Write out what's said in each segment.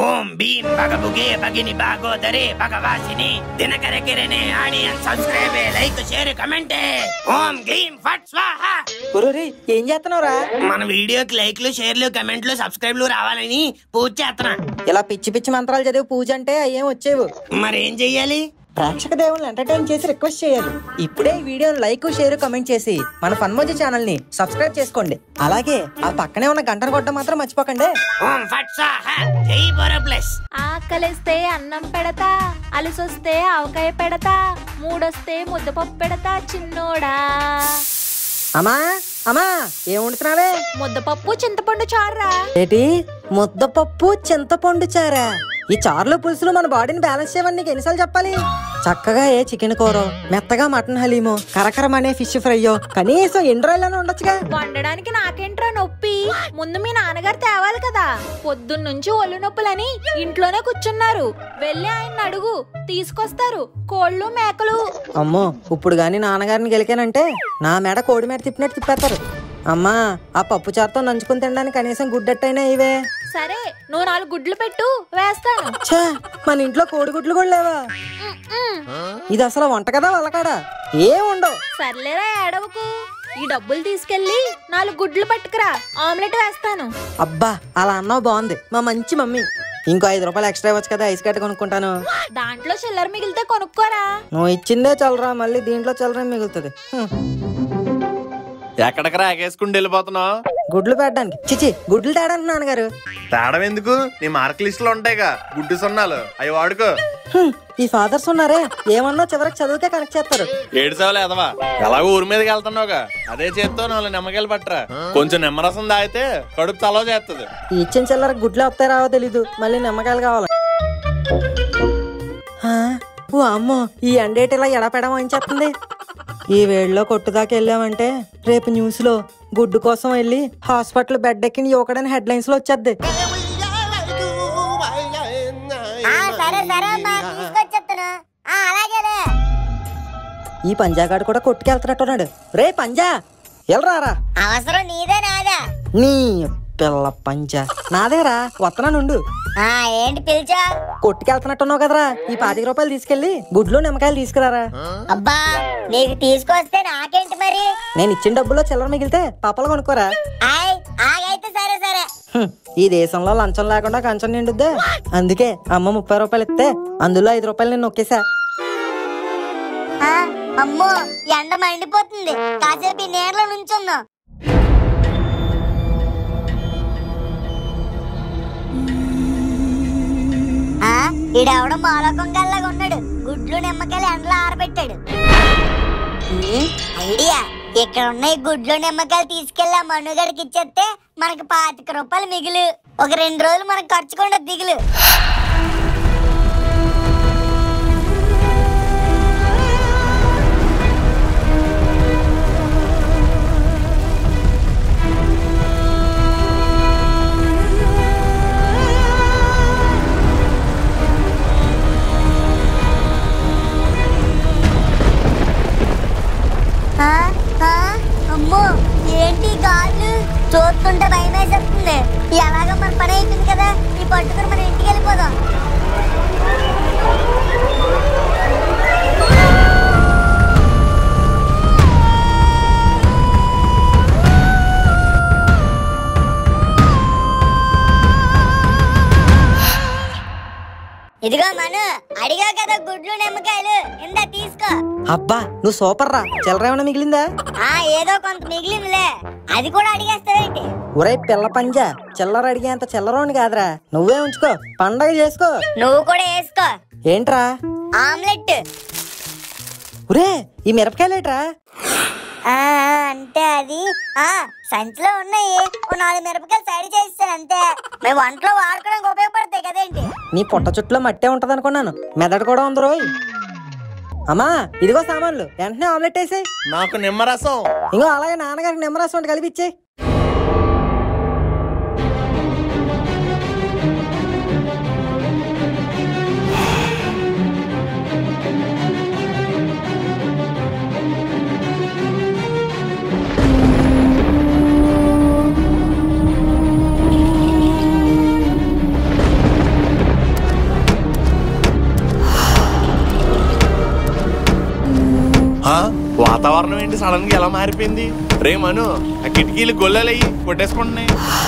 ఓం భీం బగబుగే భగిని బాగోదరే భగవాసిని దినకర కిరణే ఆడియన్ subscribe like share comment Om గీం ఫట్ స్వాహ ఒరేయ్, ఏం చేస్తున్నావురా మన వీడియోకి లైక్లు షేర్లు కమెంట్లు సబ్స్క్రైబ్లు రావాలని పూజ చేస్తున్నా ఇలా పిచ్చి పిచ్చి మంత్రాలు చదివి పూజ అంటే అయ్యేం వచ్చేవు మరేం చెయ్యాలి ప్రేక్షక దేవుళ్ళని ఎంటర్టైన్ చేసి రిక్వెస్ట్ చేయాలి ఇప్పుడే ఈ వీడియోని లైక్ షేర్ కమెంట్ చేసి మన ఫన్మోజీ ఛానల్ ని సబ్స్క్రైబ్ చేసుకోండి అలాగే ఆ పక్కనే ఉన్న గంటను కొట్టడం మాత్రం మర్చిపోకండి ఓం ఫట్ స్వాహ జై బోరో ప్లస్ ఆకలిస్తే అన్నం పెడతా అలసొస్తే ఆవకాయ పెడతా మూడొస్తే ముద్దపప్పు పెడతా చిన్నోడా అమ్మా అమ్మా ఏం వండుతున్నావే ముద్దపప్పు చింతపండు చారురా ఏంటి ముద్దపప్పు చింతపండు చారా ఈ చారులు పులుసులు మన బాడీని బ్యాలెన్స్ చేయమని నీకు ఎన్నిసార్లు చెప్పాలి చక్కగా ఏ చికెన్ కూర మెత్తగా మటన్ హలీమో కరకరమనే ఫిష్ ఫ్రైయో కనీసం ఎన్ని రోజులైనా ఉండొచ్చుగా వండడానికి నాకేంట్రా నొప్పి ముందు మీ నాన్నగారు తేవాలి కదా పొద్దున్నుంచి ఒళ్ళు నొప్పులని ఇంట్లోనే కూర్చున్నారు వెళ్ళి ఆయన అడుగు తీసుకొస్తారు కోళ్ళు మేకలు అమ్మో ఇప్పుడు గాని నాన్నగారిని గెలికానంటే నా మెడ కోడి మెడ తిప్పినట్టు తిప్పేస్తారు అమ్మా ఆ పప్పు చారుతో నంచుకుని తినడానికి కనీసం గుడ్డట్టయినా ఇవే సరే నువ్వు నాలుగు గుడ్లు పెట్టు వేస్తాను ఛే మన ఇంట్లో కోడిగుడ్లు కూడా లేవా ఉమ్, ఉమ్. ఇది అసలు వంట కదా వాళ్ళకాడా ఏం ఉండవు సర్లేరా ఏడవకు ఈ డబ్బులు తీసుకెళ్ళి నాలుగు గుడ్లు పట్టుకురా ఆమ్లెట్ వేస్తాను అబ్బా అలా అన్నావు బాగుంది మా మంచి మమ్మీ ఇంకో ఐదు రూపాయలు ఎక్స్ట్రా ఇవ్వచ్చు కదా ఐస్ కట్ట కొనుక్కుంటాను దాంట్లో చిల్లర మిగిలితే కొనుక్కోరా నువ్వు ఇచ్చిందే చల్లరా మళ్ళీ దీంట్లో చల్లరా మిగులుతుంది హ్మ్. ఎక్కడికి రాకేసుకుని వెళ్ళిపోతున్నావు గుడ్లు పెట్టడానికి చిచి గుడ్లు తేడానికి నాన్నగారు తేడం ఎందుకు నీ మార్క్ లిస్ట్ లో ఉంటాయిగా గుడ్డు సున్నాలు అవి వాడుకో హ్మ్. ఈ ఫాదర్స్ ఉన్నారే ఏమన్నా చివరికి చదువుకే కనెక్ట్ చేస్తారు ఏడు సేవలు ఎదవా ఎలాగో ఊరి మీదకి వెళ్తున్నావుగా అదే చేత్తో నాలుగు నిమ్మకాయలు పట్టరా కొంచెం నిమ్మరసం తాగితే కడుపు చలవ చేస్తుంది ఈ ఇచ్చిన చిల్లర గుడ్లు వస్తాయి రావో తెలీదు మళ్ళీ నిమ్మకాయలు కావాలి ఆ, ఓ అమ్మో ఈ ఎండేటి ఇలా ఎడపెడ వాయించేస్తుంది ఈ వేడిలో కొట్టు దాకా వెళ్ళామంటే రేపు న్యూస్ లో గుడ్డు కోసం వెళ్ళి హాస్పిటల్ బెడ్ ఎక్కిన యువకడని హెడ్ లైన్స్ లో వచ్చేద్ది సరే సరే అమ్మా తీసుకొచ్చేస్తాను ఆ, అలాగేలే ఈ పంజాగాడు కూడా కొట్టుకెళ్తున్నట్టున్నాడు రే పంజా వెళ్ళరారా అవసరం నీదే నాదా నీ పిల్ల పంజా నాదేరా వత్తనానుండు ఆ ఏంటి పిలిచా కొట్టుకెళ్తున్నట్టున్నావు కదరా ఈ పాతిక రూపాయలు తీసుకెళ్ళి గుడ్లు నిమ్మకాయలు తీసుకురారా అబ్బా నీకు తీసుకొస్తే నాకేంటి మరి నేను ఇచ్చిన డబ్బులో చిల్లర మిగిలితే పాపలు కొనుక్కోరా ఆయ్ ఆగైతే సరే సరే హ్మ్, ఈ దేశంలో లంచం లేకుండా కంచం నిండుద్దే అందుకే అమ్మ ముప్పై రూపాయలు ఇస్తే అందులో ఐదు రూపాయలు నేను నొక్కేసా ఆ, అమ్మో ఎండ మండిపోతుంది కాసేపు ఈ నీళ్ళలో నుంచుందాం ఆ, ఈడెవడో మాలకం గల్లాగా ఉన్నాడు గుడ్లు నిమ్మకాయలు ఎండలో ఆరబెట్టాడు ఉమ్, ఐడియా ఇక్కడ ఉన్న ఈ గుడ్లు నిమ్మకాయలు తీసుకెళ్లి ఆ మనుగడికి ఇచ్చేస్తే మనకి పాతిక రూపాయలు మిగులు ఒక రెండు రోజులు మనకు ఖర్చుకుండా దిగులు ఆ, ఆ, అమ్మో ఏంటి ఈ గాళ్ళు చూస్తుంటే భయం వేసేస్తుంది ఎలాగో మన పని అయిపోయింది కదా ఈ పట్టుకుని మన ఇంటికి వెళ్ళిపోదాం ఇదిగో మను అడిగా కదా గుడ్లు నిమ్మకాయలు ఇందా తీసుకో అబ్బా నువ్వు సూపర్ రా చిల్లర ఏమైనా మిగిలిందా ఆ ఏదో కొంత మిగిలిందిలే అది కూడా అడిగేస్తావేంటి ఒరే పిల్ల పంజా చిల్లర అడిగేంత చిల్లరోని కాదురా నువ్వే ఉంచుకో పండగ చేసుకో నువ్వు కూడా వేసుకో ఏంట్రా ఆమ్లెట్ ఒరే ఈ మిరపకాయలేట్రా ఆ అంటే అది ఆ సంచిలో ఉన్నాయి ఓ నాలుగు మిరపకాయలు సైడ్ చేస్తాను అంతే మేము వంటలో వాడుకోవడానికి ఉపయోగపడతాయి కదేంటి నీ పొట్ట చుట్టూ మట్టే ఉంటది అనుకున్నాను మెదడు కూడా ఉంది రోయ్ అమ్మా ఇదిగో సామాన్లు వెంటనే ఆమ్లెట్ వేసేయ్ నాకు నిమ్మరసం ఇంకో అలాగే నాన్నగారికి నిమ్మరసం ఒకటి కలిపి ఇచ్చేయ్ వాతావరణం ఏంటి సడన్ గా ఎలా మారిపోయింది రే మను ఆ కిటికీలు గొల్లలయ్యి కొట్టేసుకుంటున్నాయి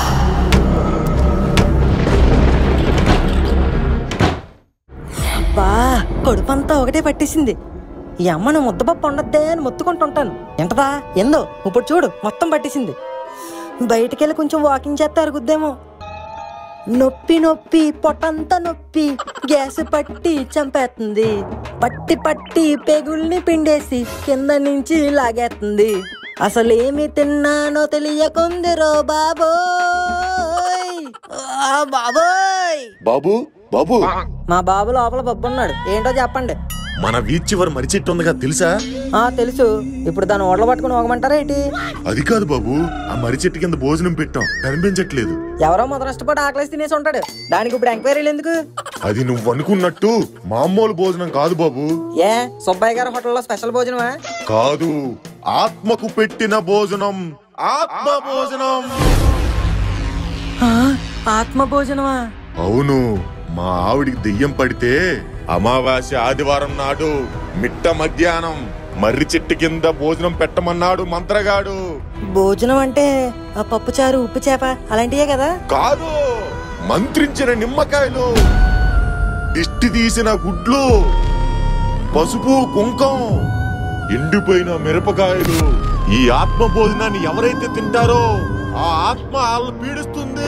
బా కడుపంతా ఒకటే పట్టేసింది ఈ అమ్మను ముద్దపప్పు ఉండద్దే అని మొత్తుకుంటుంటాను ఎంతదా ఎందో ఇప్పుడు చూడు మొత్తం పట్టేసింది బయటికెళ్ళి కొంచెం వాకింగ్ చేస్తే అరుగుద్దేమో నొప్పి నొప్పి పొట్టంతా నొప్పి గ్యాస్ పట్టి చంపేస్తుంది పట్టి పట్టి పెగుల్ని పిండేసి కింద నుంచి లాగేస్తుంది అసలు ఏమి తిన్నానో తెలియకుందిరో బాబోయ్ ఆ బాబోయ్ బాబు బాబు మా బాబు లోపల బొబ్బు ఉన్నాడు ఏంటో చెప్పండి మన వీధి చివరి మర్రి చెట్టు ఉందిగా తెలుసా ఆ తెలుసు ఇప్పుడు దాన్ని ఓడలు పట్టుకుని పోగమంటారా ఏంటి అది కాదు బాబు ఆ మర్రి చెట్టు కింద భోజనం పెట్టాం కనిపించట్లేదు ఎవరో మొదలష్టపడి ఆకలేసి తినేసి ఉంటాడు దానికి ఇప్పుడు ఎంక్వైరీలు ఎందుకు అది నువ్వు అనుకున్నట్టు మామూలు భోజనం కాదు బాబు ఏ సుబ్బయ్య గారి హోటల్లో స్పెషల్ భోజనమా కాదు ఆత్మకు పెట్టిన భోజనం ఆత్మ భోజనం ఆ, ఆత్మ భోజనమా అవును మా ఆవిడికి దెయ్యం పడితే అమావాస్య ఆదివారం నాడు మిట్ట మధ్యాహ్నం మర్రి చెట్టు కింద భోజనం పెట్టమన్నాడు మంత్రగాడు భోజనం అంటే ఆ పప్పు చారు ఉప్పు చేప అలాంటివే కదా కాదు మంత్రించిన నిమ్మకాయలు దిష్టి తీసిన గుడ్లు పసుపు కుంకం ఎండిపోయిన మిరపకాయలు ఈ ఆత్మ భోజనాన్ని ఎవరైతే తింటారో ఆ ఆత్మ వాళ్ళని పీడిస్తుంది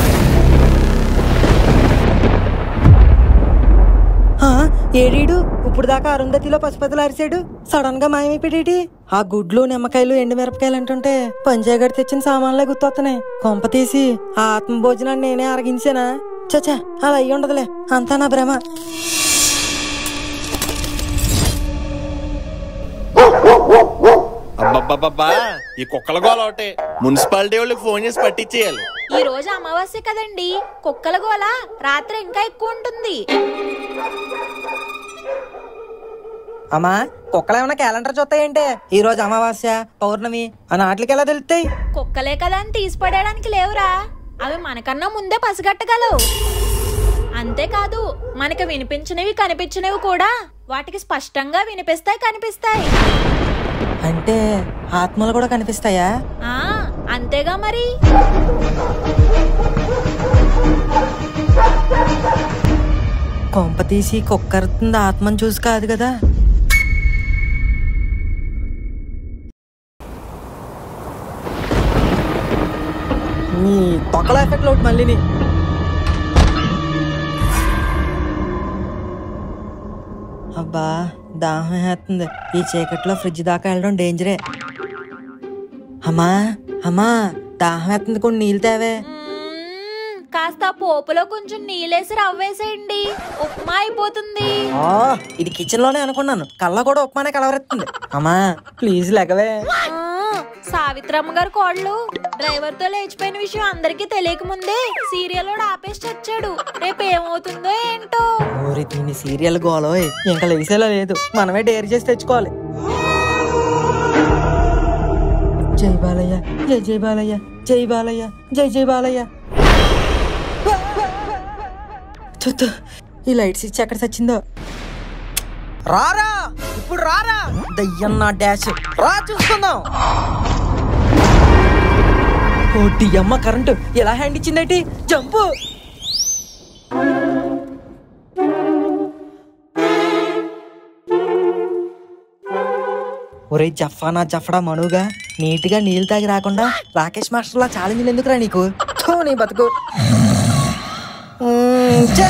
ఆ, ఏడీడు ఇప్పుడు దాకా అరుంధతిలో పశుపతులు అరిసాడు సడన్ గా మాయమైపోయాడేటి ఆ గుడ్లు నిమ్మకాయలు ఎండుమిరపకాయలు అంటుంటే పంజాగడ్ తెచ్చిన సామాన్లే గుర్తొస్తున్నాయి కొంప తీసి ఆ ఆత్మ భోజనాన్ని నేనే అరగించానా చచా అలా అయ్యి ఉండదులే అంతా నా భ్రమ అబ్బబ్బబ్బబ్బా ఈ కుక్కల గోల ఒకటే మున్సిపాలిటీ వాళ్ళకి ఫోన్ చేసి పట్టించేయాలి ఈ రోజు అమావాస్య కదండి కుక్కల గోల రాత్రి ఇంకా ఎక్కువ ఉంటుంది అమ్మా కుక్కలు ఏమైనా క్యాలెండర్ చూస్తాయంటే ఈ రోజు అమావాస్య పౌర్ణమి అని ఆటలకి ఎలా తెలుస్తాయి కుక్కలే కదా అని తీసి పడేయడానికి లేవురా అవి మనకన్నా ముందే పసిగట్టగలవు అంతేకాదు మనకి వినిపించినవి కనిపించినవి కూడా వాటికి స్పష్టంగా వినిపిస్తాయి కనిపిస్తాయి అంటే ఆత్మలు కూడా కనిపిస్తాయా ఆ అంతేగా మరి కొంప తీసి కుక్కరుతుంది ఆత్మను చూసి కాదు కదా మీ తొక్కల ఎఫెక్ట్ ఒకటి మళ్ళీని అబ్బా దాహం వేస్తుంది ఈ చీకట్లో ఫ్రిడ్జ్ దాకా వెళ్ళడం డేంజరే అమ్మా అమ్మా దాహం వేస్తుంది కొన్ని నీళ్ళు తేవే మ్మ్, కాస్త పోపులో కొంచెం నీళ్ళేసి రవ్వేసేయండి ఉప్మా అయిపోతుంది ఆ, ఇది కిచెన్ లోనే అనుకున్నాను కళ్ళ కూడా ఉప్మానే కలవరెత్తుంది అమ్మా ప్లీజ్ లెగవే ఆ, సావిత్రమ్మ గారు కోడలు డ్రైవర్ తో లేచిపోయిన విషయం అందరికీ తెలియక ముందే సీరియల్ ఆపేసి చచ్చాడు రేపు ఏమవుతుందో ఏంటో ఊరి దీని సీరియల్ గోలోయ్ ఇంకా లేసేలా లేదు మనమే డేర్ చేసి తెచ్చుకోవాలి జై బాలయ్య జై జై బాలయ్య జై బాలయ్య జై జై బాలయ్య చూద్దు ఈ లైట్స్ ఇచ్చి ఎక్కడ చచ్చిందో రారా ఇప్పుడు రారా దయ్యం నా డాష్ రా చూసుకుందాం ఓటి అమ్మ కరెంటు ఎలా హ్యాండ్ ఇచ్చిందేటి జంపు ఒరే జఫానా జఫడా మనుగా నీట్గా నీళ్ళు తాగి రాకుండా రాకేష్ మాస్టర్లా ఛాలెంజ్లు ఎందుకురా నీకు థూ, నీ బతుకు మ్మ్, ఛే.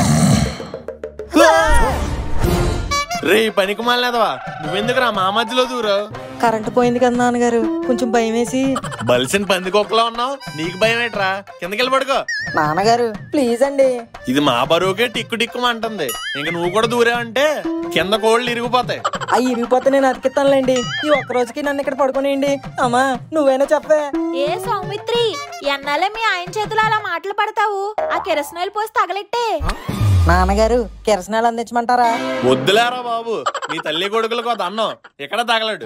రే పనికి మాలినదవా నువ్వెందుకురా మా మధ్యలో దూరు కరెంటు పోయింది కదా నాన్నగారు కొంచెం భయం వేసి బలిసిన పంది కుక్కలో ఉన్నావు నీకు భయం ఏంట్రా కిందకెళ్ళి పడుకో నాన్నగారు ప్లీజ్ అండి ఇది మా బరువుకే టిక్కు టిక్కు అంటుంది ఇంక నువ్వు కూడా దూరావంటే కింద కోళ్ళు ఇరిగిపోతాయి అవి ఇరిగిపోతే నేను అతికిస్తానులేండి ఈ ఒక్క రోజుకి నన్ను ఇక్కడ పడుకోనియండి అమ్మా నువ్వైనా చెప్పే ఏ సౌమిత్రి ఎన్నాలే మీ ఆయన చేతిలో అలా మాటలు పడతావు ఆ కిరసనాయిలు పోసి తగలెట్టే నాన్నగారు కిరసనాలు అందించమంటారా వద్దులేరా బాబు నీ తల్లి కొడుకులకు ఒక అన్నం ఇక్కడ తగలడు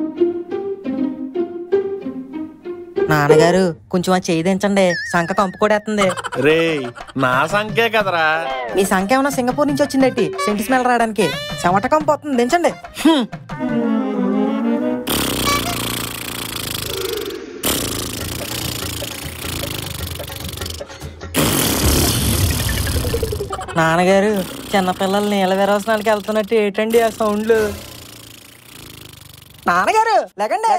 నాన్నగారు కొంచెం ఆ చేయి దించండి సంఖ కంపు కొడేస్తుంది రే నా సంఖ్యే కదరా మీ సంఖ్య ఏమైనా సింగపూర్ నుంచి వచ్చిందట్టి సెంటి స్మెల్ రావడానికి చెమట కంపు వస్తుంది దించండి హ్మ్. నాన్నగారు చిన్నపిల్లలు నీళ్ళ విరోచనానికి వెళ్తున్నట్టు ఏంటండి ఆ సౌండ్లు నాన్నగారు లేకండి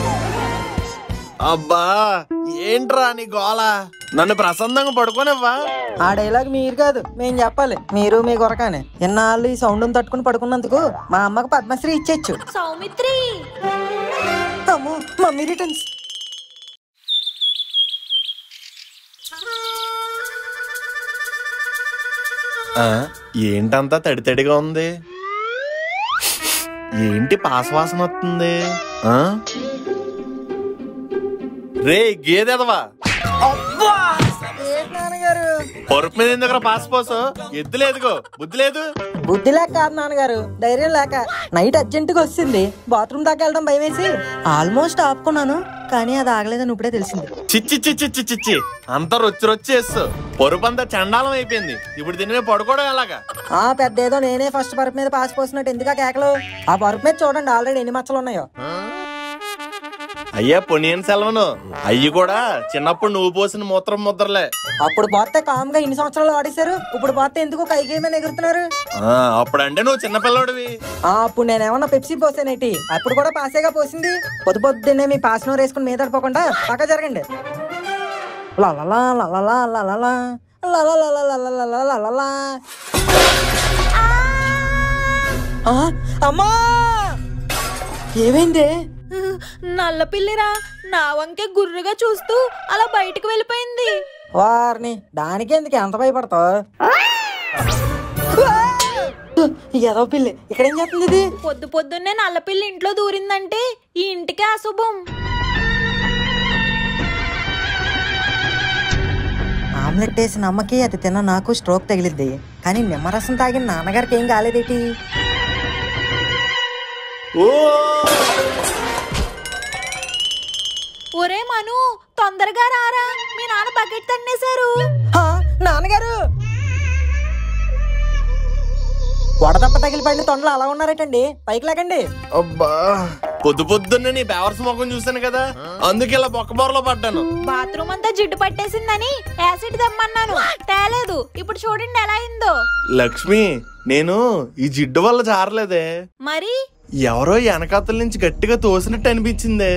అబ్బా ఏంట్రా నీ గోల నన్ను ప్రసన్నంగా పడుకోనివ్వా ఆ డైలాగ్ మీరు కాదు మేము చెప్పాలి మీరు మీ కొరకానే ఇన్నాళ్ళు ఈ సౌండ్ తట్టుకుని పడుకున్నందుకు మా అమ్మకు పద్మశ్రీ ఇచ్చేచ్చు సౌమిత్రి అమ్మో మమ్మీ రిటర్న్స్ ఆ, ఏంటంతా తడి తడిగా ఉంది ఏంటి పాసవాసన వస్తుంది ఆ? రే గేదెదవా నాన్నగారు పరుపు మీద ఎందుకు పాసిపోసు ఎద్దు లేదుగో బుద్ధి లేదు బుద్ధి లేక కాదు నాన్నగారు ధైర్యం లేక నైట్ అర్జెంటుగా వచ్చింది బాత్రూమ్ దాకా వెళ్ళడం భయం వేసి ఆల్మోస్ట్ ఆపుకున్నాను కానీ అది ఆగలేదని ఇప్పుడే తెలిసింది చిచ్చి చిచ్చి చిచ్చి చిచ్చి అంతా రొచ్చి రొచ్చేస్తు పరుపు అంతా చండాలం అయిపోయింది ఇప్పుడు దీని మీద పడుకోవడం ఎలాగా ఆ పెద్ద ఏదో నేనే ఫస్ట్ పరుపు మీద పాస్ పోసినట్టు ఎందుకు ఆ కేకలు ఆ పరుపు మీద చూడండి ఆల్రెడీ ఎన్ని మచ్చలు ఉన్నాయో అయ్యా పొనియన్ సెలవును అయ్యి కూడా చిన్నప్పుడు నువ్వు పోసిన మూత్రం ముద్రలే అప్పుడు పోతే కామ్గా ఇన్ని సంవత్సరాలు ఆడేశారు ఇప్పుడు పోతే ఎందుకు కైకి మీద ఎగురుతున్నారు ఆ, అప్పుడంటే నువ్వు చిన్నపిల్లడివి ఆ అప్పుడు నేనేమన్నా పెప్సీ పోసానేటి అప్పుడు కూడా పాసేగా పోసింది పొద్దు పొద్దున్నే మీ పాస్ నోరు వేసుకుని మీద పడిపోకుండా పక్క జరగండి లలలా లలలా లలలా లలలా లలలా ఆ, అమ్మా ఏమైంది నల్ల పిల్లిరా నా వంకే గుర్రుగా చూస్తూ అలా బయటికి వెళ్ళిపోయింది వారిని దానికి ఎందుకు ఎంత భయపడతావు ఏదో పిల్లి ఇక్కడేం చేస్తుంది ఇది పొద్దు పొద్దున్నే నల్ల పిల్లి ఇంట్లో దూరిందంటే ఈ ఇంటికే అశుభం ఆమ్లెట్ వేసిన అమ్మకి అది తిన్న నాకు స్ట్రోక్ తగిలిద్ది కానీ నిమ్మరసం తాగిన నాన్నగారికి ఏం కాలేదేటి ఓ ఒరే మను తొందరగా రారా మీ నాన్న బకెట్ తన్నేశారు హా, నాన్నగారు వడదప్ప తగిలి పడిన తొండలు అలా ఉన్నారటండి పైకి లేకండి అబ్బా పొద్దు పొద్దున్నే నీ బేవర్స్ ముఖం చూసాను కదా అందుకే ఇలా బొక్కబోరలో పడ్డాను బాత్రూమ్ అంతా జిడ్డు పట్టేసిందని యాసిడ్ తెమ్మన్నాను తేలేదు ఇప్పుడు చూడండి ఎలా అయిందో లక్ష్మి నేను ఈ జిడ్డు వల్ల జారలేదే మరి ఎవరో వెనకాతల నుంచి గట్టిగా తోసినట్టు అనిపించిందే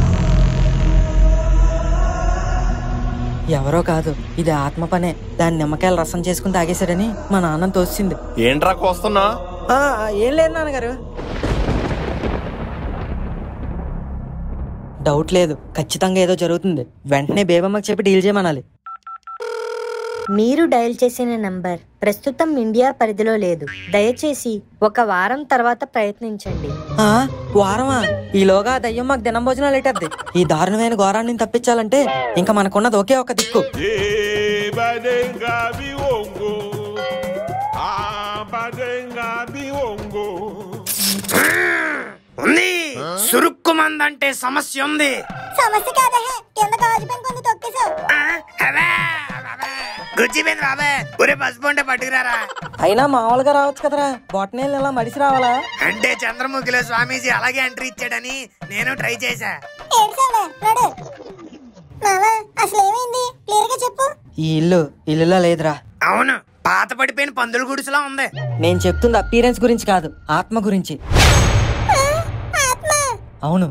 ఎవరో కాదు ఇది ఆత్మ పనే దాని నిమ్మకాయలు రసం చేసుకుని తాగేశాడని మా నాన్న తోసింది ఏంట్రా కోస్తున్నా ఆ, ఏం లేదు నాన్నగారు డౌట్ లేదు ఖచ్చితంగా ఏదో జరుగుతుంది వెంటనే బేబమ్మకి చెప్పి డీల్ చేయమనాలి మీరు డయల్ చేసిన నంబర్ ప్రస్తుతం ఇండియా పరిధిలో లేదు దయచేసి ఒక వారం తర్వాత ప్రయత్నించండి ఆ, వారమా ఈలోగా ఆ దయ్యం మాకు దినం భోజనాలు ఎట్టద్ది ఈ దారుణమైన ఘోరాన్ని తప్పించాలంటే ఇంకా మనకున్నది ఒకే ఒక దిక్కు Badenga biwongo. Ah, badenga biwongo. ఉంది సురుక్కు మందంటే సమస్య ఉంది సమస్య కాదే కింద గాజు పెంకుంది తొక్కేశావు ఆ, అవే, అవే. గుజ్జి మీద బాబే ఒరే పసుపు ఉంటే పట్టుకురారా అయినా మామూలుగా రావచ్చు కదరా బొట్టనేళ్ళు ఇలా మడిసి రావాలా అంటే చంద్రముఖిలో స్వామీజీ అలాగే ఎంట్రీ ఇచ్చాడని నేను ట్రై చేశా ఏడ్చావులే నడు మామ అసలు ఏమైంది క్లియర్ గా చెప్పు ఈ ఇల్లు ఇల్లులా లేదురా అవును పాత పడిపోయిన పందుల గుడిసెలా ఉంది నేను చెప్తుంది అపీరెన్స్ గురించి కాదు ఆత్మ గురించి ఆత్మ అవును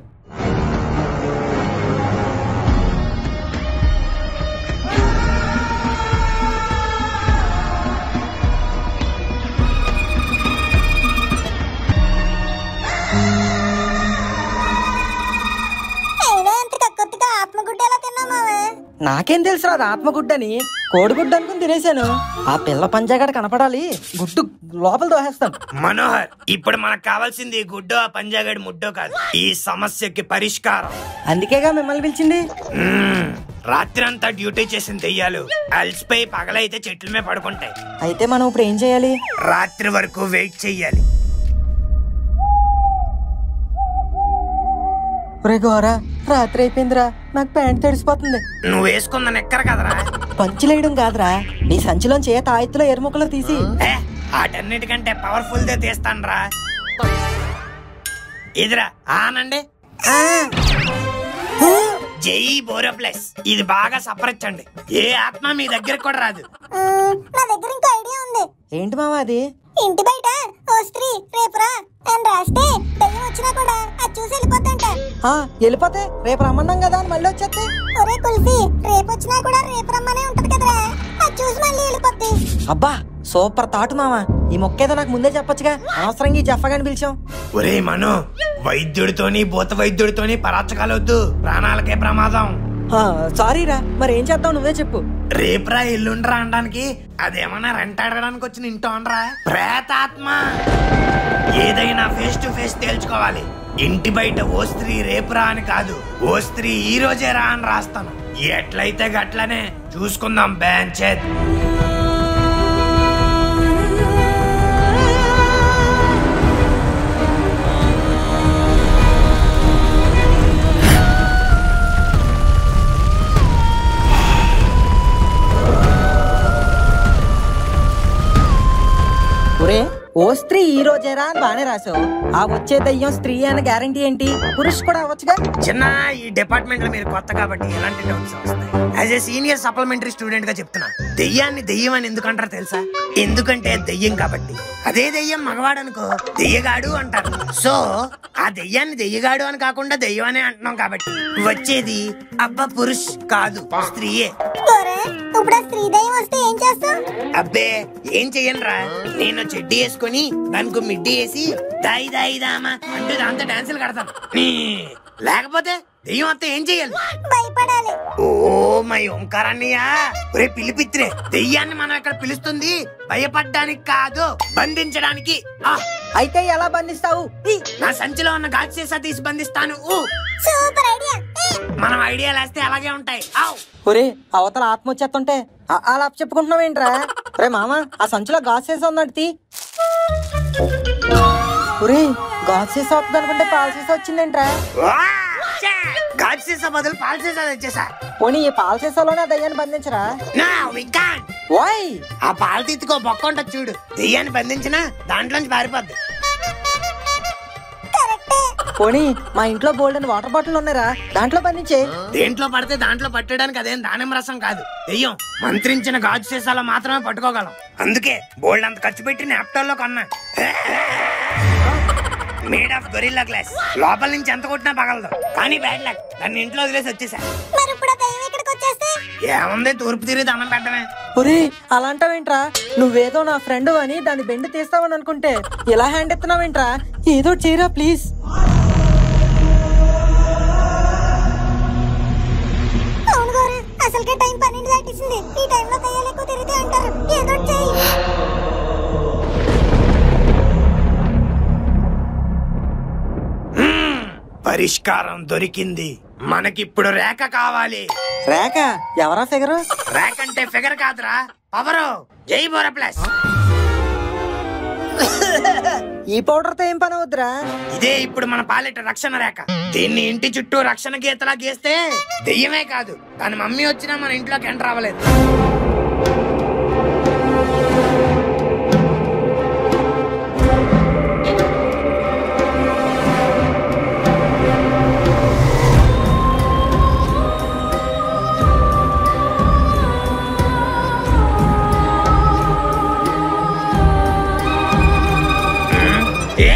అయినా అంత కక్కుర్తిగా ఆత్మగుడ్డ ఎలా తిన్నావు మావా నాకేం తెలుసురా అది ఆత్మగుడ్డని కోడిగుడ్డు అనుకుని తినేశాను ఆ పిల్ల పంజాగడ కనపడాలి గుడ్డు లోపల దోహేస్తాను మనోహర్ ఇప్పుడు మనకు కావాల్సింది ఈ గుడ్డో ఆ పంజాగడి ముడ్డో కాదు ఈ సమస్యకి పరిష్కారం అందుకేగా మిమ్మల్ని పిలిచింది మ్మ్. రాత్రంతా డ్యూటీ చేసిన దెయ్యాలు అలసిపోయి పగలైతే చెట్ల మీద పడుకుంటాయి అయితే మనం ఇప్పుడు ఏం చేయాలి రాత్రి వరకు వెయిట్ చెయ్యాలి ఒరే గోరా రాత్రి అయిపోయిందిరా నాకు ప్యాంట్ తడిసిపోతుంది నువ్వు వేసుకున్న నెక్కర కదరా పంచులేయడం కాదురా నీ సంచిలోంచి ఏ తాయెత్తులో ఎరుముకలో తీసి ఏ, వాటన్నిటికంటే పవర్ఫుల్ దే తీస్తాన్రా ఇదిరా ఆనండి ఆ, జై బోరో ప్లస్ ఇది బాగా సపరించండి ఏ ఆత్మ మీ దగ్గర కూడా రాదు మ్మ్, నా దగ్గర ఇంకో ఐడియా ఉంది ఏంటి మావా అది ఇంటి బయట ఓ స్త్రీ రేపురా అని రాస్తే దయ్యం వచ్చినా కూడా అది చూసి వెళ్ళిపోద్దంట ఆ, వెళ్ళిపోతే రేపు రమ్మన్నాం కదా అని మళ్ళీ వచ్చేస్తే ఒరే కుల్ఫీ రేపు వచ్చినా కూడా రేపు రమ్మనే ఉంటది కదరా అది చూసి మళ్ళీ వెళ్ళిపోద్ది అబ్బా సూపర్ తాటు మావా ఈ మొక్క ఏదో నాకు ముందే చెప్పొచ్చుగా అనవసరంగా ఈ జఫగాని పిలిచాం ఒరే మను వైద్యుడితోని భూత వైద్యుడితోని పరాచకాలొద్దు ప్రాణాలకే ప్రమాదం సారీ రా మరి ఏం చేద్దాం నువ్వే చెప్పు రేపురా ఎల్లుండ్రా అనడానికి అదేమన్నా రెంట్ అడగడానికి వచ్చిన ఇంటోనరా ప్రేతాత్మ ఏదైనా ఫేస్ టు ఫేస్ తేల్చుకోవాలి ఇంటి బయట ఓ స్త్రీ రేపురా అని కాదు ఓ స్త్రీ ఈ రోజే రా అని రాస్తాను ఎట్లయితే గట్లనే చూసుకుందాం బేంచేత్ ఒరే ఓ స్త్రీ ఈ రోజేరా అని బానే రాసావు ఆ వచ్చే దయ్యం స్త్రీ అని గ్యారంటీ ఏంటి పురుష్ కూడా అవ్వచ్చుగా చిన్న ఈ డిపార్ట్మెంట్ లో మీరు కొత్త కాబట్టి ఎలాంటి డౌట్స్ వస్తాయి as a senior supplementary student గా చెప్తున్నా దెయ్యాన్ని దెయ్యం అని ఎందుకంటారు తెలుసా ఎందుకంటే దెయ్యం కాబట్టి అదే దెయ్యం మగవాడు అనుకో దెయ్యగాడు అంటారు సో ఆ దెయ్యాన్ని దెయ్యగాడు అని కాకుండా దెయ్యం అనే అంటున్నాం కాబట్టి వచ్చేది అబ్బా పురుష్ కాదు స్త్రీయే ఒరే ఇప్పుడు ఆ స్త్రీ దయ్యం వస్తే ఏం చేస్తావు అబ్బే ఏం చెయ్యనురా నేను చెడ్డి వేసుకొని దానికి మిడ్డి వేసి దాయి దాయి దామా అంటూ దాంతో డాన్సులు కడతాను నీ. లేకపోతే దెయ్యం వస్తే ఏం చెయ్యాలి భయపడాలి ఓ మై ఓంకారాన్నయ్య ఒరే పిలిపిత్రే దెయ్యాన్ని మనం ఇక్కడ పిలుస్తుంది భయపడ్డానికి కాదు బంధించడానికి ఆ, అయితే ఎలా బంధిస్తావు ఈ, నా సంచిలో ఉన్న గాజు సీసా తీసి బంధిస్తాను ఊ. సూపర్ ఐడియా మనం ఐడియాలు వేస్తే అలాగే ఉంటాయి ఆవ్. ఒరే అవతల ఆత్మ వచ్చేస్తుంటే ఆ- అలా చెప్పుకుంటున్నావేంట్రా రే మామ ఆ సంచిలో గాజు సీసా ఉందండి తీ ఒరే గాజు సీసా వస్తుంది అనుకుంటే పాల సీసా వచ్చిందేంట్రా వా! ఛే! గాజు సీసా బదులు పాల సీసా తెచ్చేసా పోనీ ఈ పాల సీసాలోనే ఆ దయ్యాన్ని బంధించరా నా వి కాంట్ వాయ్ ఆ పాలు తీసుకో బొక్క ఉంటుంది చూడు దెయ్యాన్ని బంధించినా దాంట్లోంచి పారిపోద్ది పోనీ మా ఇంట్లో బోల్డెన్ వాటర్ బాటిల్ ఉన్నారా దాంట్లో బంధించే దేంట్లో పడితే దాంట్లో పట్టడానికి అదేం దానిమ్మ రసం కాదు దెయ్యం మంత్రించిన గాజు సీసాలో మాత్రమే పట్టుకోగలం అందుకే బోల్డ్ అంత ఖర్చు పెట్టి నాప్టాల్లో కొన్నా మేడ్ ఆఫ్ గొరిల్లా గ్లాస్ లోపల నుంచి ఎంత కొట్టినా పగలదు కానీ బ్యాడ్ లక్ దాన్ని ఇంట్లో వదిలేసి వచ్చేసా మరి ఇప్పుడు ఆ దయ్యం ఇక్కడికి వచ్చేస్తే ఏముంది తూర్పు తిరిగి దండం పెట్టడమే ఒరే అలాంటావేంట్రా నువ్వేదో నా ఫ్రెండ్ అని దాన్ని బెండ్ తీస్తావని అనుకుంటే ఇలా హ్యాండ్ ఎత్తున్నావేంట్రా ఏదో ఒకటి చేయరా ప్లీజ్ అవును గౌరీ అసలుకే టైం పన్నెండు దాటేసింది ఈ టైంలో దయ్యాలు ఎక్కువ తిరిగితే అంటారు ఏదో ఒకటి చెయ్యి పరిష్కారం దొరికింది మనకిప్పుడు రేఖ కావాలి రేఖ ఎవరా ఫిగరు రేఖ అంటే ఫిగర్ కాదురా పవరు జై బోర ప్లస్ ఈ పౌడర్ తో ఏం పని అవుద్దురా ఇదే ఇప్పుడు మన పాలిట రక్షణ రేఖ దీన్ని ఇంటి చుట్టూ రక్షణ గీతలా గీస్తే దెయ్యమే కాదు దాని మమ్మీ వచ్చినా మన ఇంట్లోకి ఎంటర్ అవ్వలేదు ఏ!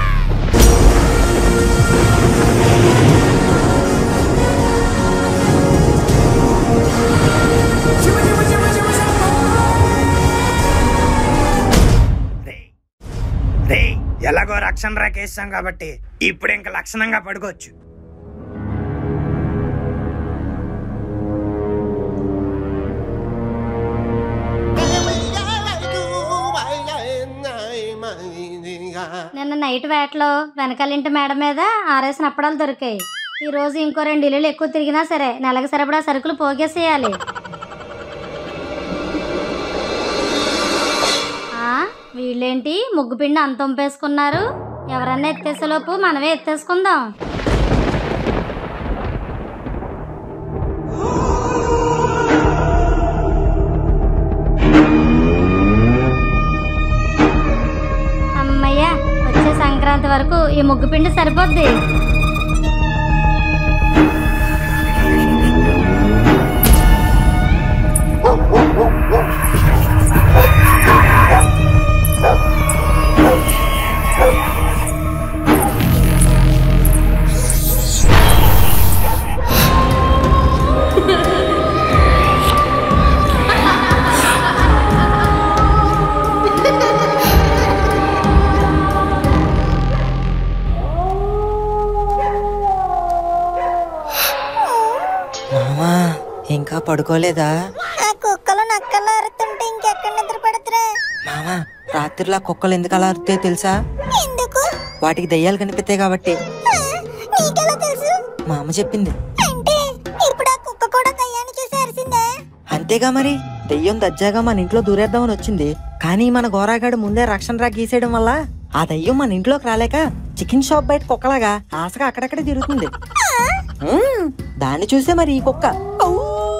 రేయ్, రేయ్, ఎలాగో రక్షణ రేఖ వేస్తాం కాబట్టి ఇప్పుడు ఇంకా లక్షణంగా పడుకోవచ్చు నిన్న నైట్ వేటలో వెనకాలింటి మేడ మీద ఆరేసిన అప్పడాలు దొరికాయి ఈ రోజు ఇంకో రెండు ఇల్లులు ఎక్కువ తిరిగినా సరే నెలకు సరిపడా సరుకులు పోగేసేయాలి ఆ, వీళ్ళేంటి ముగ్గు పిండి అంత వంపేసుకున్నారు ఎవరన్నా ఎత్తేసేలోపు మనమే ఎత్తేసుకుందాం అమ్మయ్య వచ్చే సంక్రాంతి వరకు ఈ ముగ్గు పిండి సరిపోద్ది పడుకోలేదా ఆ కుక్కలు నక్కలు అరుతుంటే ఇంకెక్కడ నిద్ర పడతారా మామ రాత్రిలా కుక్కలు ఎందుకు అలా అరుతాయో తెలుసా ఎందుకు వాటికి దయ్యాలు కనిపిస్తాయి కాబట్టి ఆ, నీకెలా తెలుసు మా అమ్మ చెప్పింది అంటే ఇప్పుడు ఆ కుక్క కూడా దయ్యాన్ని చూసి అరిసిందా అంతేగా మరి దెయ్యం దజ్జాగా మన ఇంట్లో దూరేద్దామని వచ్చింది కానీ మన గోరాగాడు ముందే రక్షణ రా గీసేయడం వల్ల ఆ దయ్యం మన ఇంట్లోకి రాలేక చికెన్ షాప్ బయట కుక్కలాగా ఆశగా అక్కడక్కడే తిరుగుతుంది మ్మ్. దాన్ని చూసే మరి ఈ కుక్క ఔ!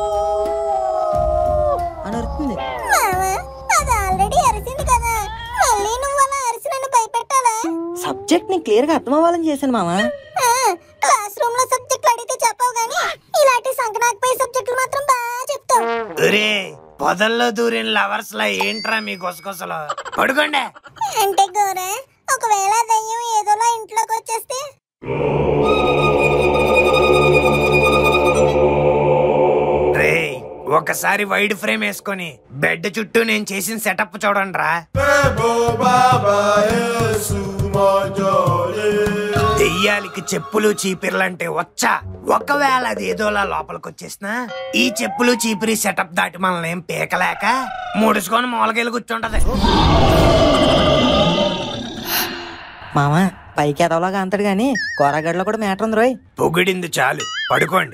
అని అరుతుంది మావా అది ఆల్రెడీ అరిసింది కదా మళ్ళీ నువ్వు అలా అరిసి నన్ను భయపెట్టాలా సబ్జెక్ట్ ని క్లియర్ గా అర్థం అవ్వాలని చేశాను మామ ఆ, క్లాస్ రూమ్ లో సబ్జెక్టులు అడిగితే చెప్పావు గానీ ఇలాంటి సంకనాకపోయే సబ్జెక్టులు మాత్రం బాగా చెప్తావు ఒరే పొదల్లో దూరిన లవర్స్ లా ఏంట్రా మీ గుసగుసలు పడుకోండి అంటే గోరా ఒకవేళ దయ్యం ఏదోలా ఇంట్లోకి వచ్చేస్తే రే ఒకసారి వైడ్ ఫ్రేమ్ వేసుకొని బెడ్ చుట్టూ నేను చేసిన సెటప్ చూడండి రా దెయ్యాలకి చెప్పులు చీపిర్లంటే వచ్చా ఒకవేళ అది ఏదోలా లోపలికి వచ్చేసినా ఈ చెప్పులు చీపిరి సెటప్ దాటి మనల్ని ఏం పీకలేక ముడుచుకొని మూలకెళ్ళి కూర్చుంటది మామ పైకి ఎదవలాగా అంతడు గాని గోరాగడ్లో కూడా మ్యాటర్ ఉంది రోయ్ పొగిడింది చాలు పడుకోండి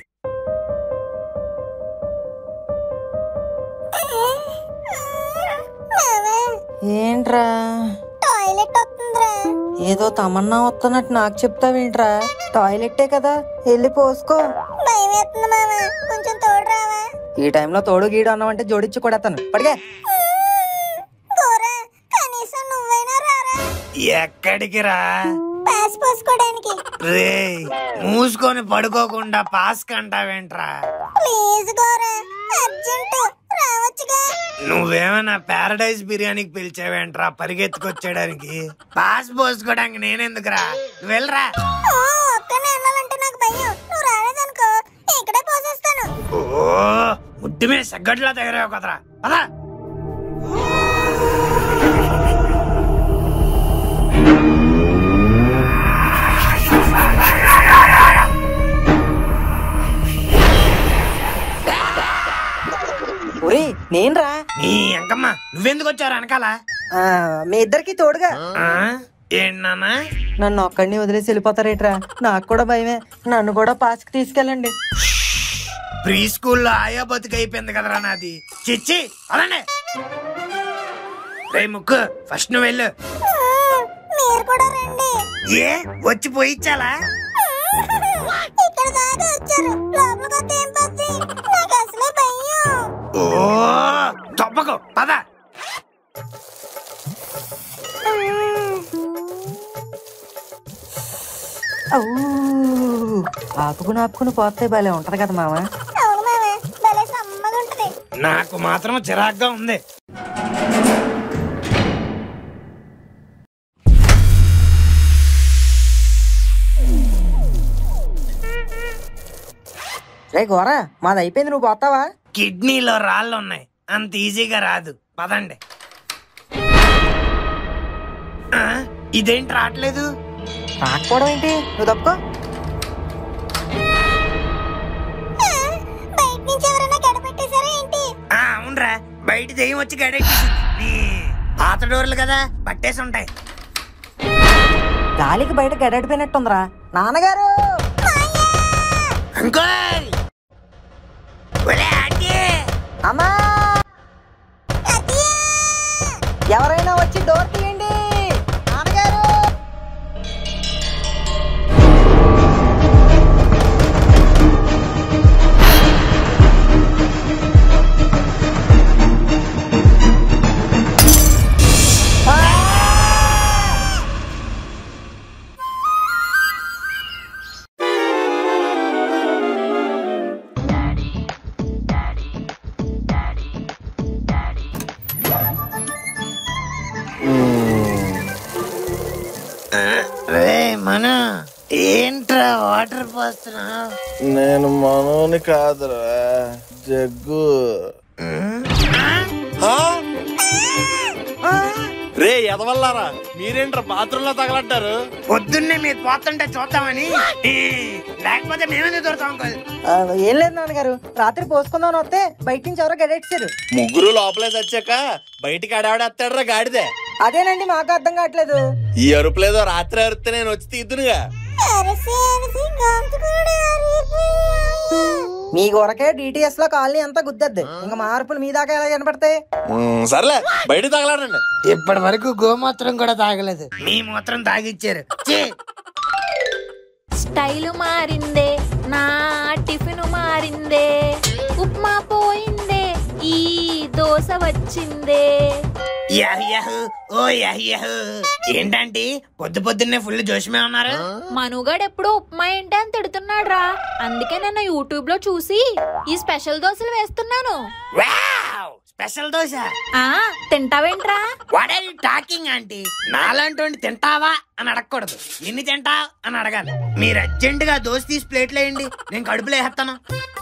మావా ఏంట్రా టాయిలెట్ వస్తుందిరా ఏదో తమన్నా వస్తున్నట్టు నాకు చెప్తావేంట్రా టాయిలెట్టే కదా వెళ్ళి పోసుకో భయం వేస్తుంది మావా కొంచెం తోడు రావా ఈ టైంలో తోడు గీడు అన్నావంటే జోడిచ్చి కొడతాను పడిగే గోరా కనీసం నువ్వైనా రారా ఎక్కడికి రా పాస్ పోసుకోవడానికి రే మూసుకొని పడుకోకుండా పాస్ కంటావేంట్రా ప్లీజ్ గోరా అర్జెంట్ రావచ్చుగా నువ్వేమైనా పారడైజ్ బిర్యానీకి పిలిచావేంట్రా పరిగెత్తుకొచ్చేయడానికి పాస్ పోసుకోవడానికి నేనెందుకురా నువ్వు వెళ్ళరా ఓ ఒక్కనే వెళ్ళాలంటే నాకు భయం నువ్వు రాలేదనుకో ఇక్కడే పోసేస్తాను ఓ ముడ్డు మీద సగ్గడ్లా తయారావు కదరా పదా ఒరే నేనురా నీ అంకమ్మ నువ్వెందుకు వచ్చావు వెనకాల ఆ, మీ ఇద్దరికి తోడుగా ఆ? ఏంటన్నా నన్ను ఒక్కడిని వదిలేసి వెళ్ళిపోతారేట్రా నాకు కూడా భయమే నన్ను కూడా పాస్కి తీసుకెళ్ళండి ప్రీ స్కూల్లో ఆయా బతుకు అయిపోయింది కదరా నాది చిచ్చి అలానే రే ముక్కు ఫస్ట్ నువ్వు వెళ్ళు మీరు కూడా రండి ఏ వచ్చి పోయిచ్చాలా ఇక్కడ దాకా వచ్చారు లోపలికి వస్తే ఏం పచ్చి నాకు అసలే భయం ఓ తప్పకు పద ఔ! ఆపుకుని ఆపుకుని పోతే భలే ఉంటది కదా మామ అవును మామ భలే సమ్మగా ఉంటది నాకు మాత్రం చిరాగ్గా ఉంది రే గోరా మాది అయిపోయింది నువ్వు పోతావా కిడ్నీలో రాళ్ళు ఉన్నాయి అంత ఈజీగా రాదు పదండి ఆ, ఇదేంటి రావట్లేదు రాకపోవడం ఏంటి నువ్వు తప్పుకో ఆ, బయట నుంచి ఎవరైనా గడపెట్టేశారా ఏంటి ఆ, అవునరా బయట దెయ్యం వచ్చి గడెట్టేసింది నీ పాత డోర్లు కదా పట్టేసి ఉంటాయి గాలికి బయట గడడిపోయినట్టుందిరా నాన్నగారు అంకుల్ ఒలే ఆంటీ అమ్మా ఎవరైనా వచ్చి డోర్ తీయండి నాన్నగారు రే మన ఏంట్రా వాటర్ పోస్తున్నావు నేను మనోని కాదురా జగ్గు రే ఎదవల్లారా మీరేంట్రా బాత్రూమ్ లో తగలట్టారు పొద్దున్నే మీరు పోతుంటే చూద్దామని ఈ, లేకపోతే మేమే దొరుకుతాం అంకుల్ ఆ, ఏం లేదు నాన్నగారు రాత్రి పోసుకుందామని వస్తే బయట నుంచి ఎవరో గడెట్టారు ముగ్గురు లోపలేసి వచ్చాక బయటికి అడావిడేస్తాడరా గాడిదే అదేనండి మాకు అర్థం కావట్లేదు ఈ అరుపులేదో రాత్రి అరిస్తే నేను వచ్చి తీద్దునుగా మీ కొరకే డిటిఎస్ లో కాలనీ అంతా గుద్దద్ది ఇంకా మార్పులు మీ దాకా ఎలా కనపడతాయి ఉమ్, సర్లే బయట తగలాడండి ఇప్పటి వరకు గోమూత్రం కూడా తాగలేదు మీ మూత్రం తాగిచ్చారు ఛీ! స్టైలు మారిందే నా టిఫిన్ మారిందే ఉప్మా పోయిందే ఈ దోశ వచ్చిందే యాహ్ యాహ్, ఓ యాహ్ యాహ్. ఏంటంటే పొద్దు పొద్దున్నే ఫుల్ జోషమే ఉన్నారు మనుగాడు ఎప్పుడు ఉప్మా ఏంటి అని తిడుతున్నాడు రా అందుకే నేను యూట్యూబ్ లో చూసి ఈ స్పెషల్ దోశలు వేస్తున్నాను వావ్ స్పెషల్ దోశ ఆ తింటావేంట్రా what are you talking aunty నాలాంటి తింటావా అని అడగకూడదు ఎన్ని తింటావు అని అడగాలి మీరు అర్జెంట్ గా దోశ తీసి ప్లేట్లో వేయండి నేను కడుపులో వేస్తాను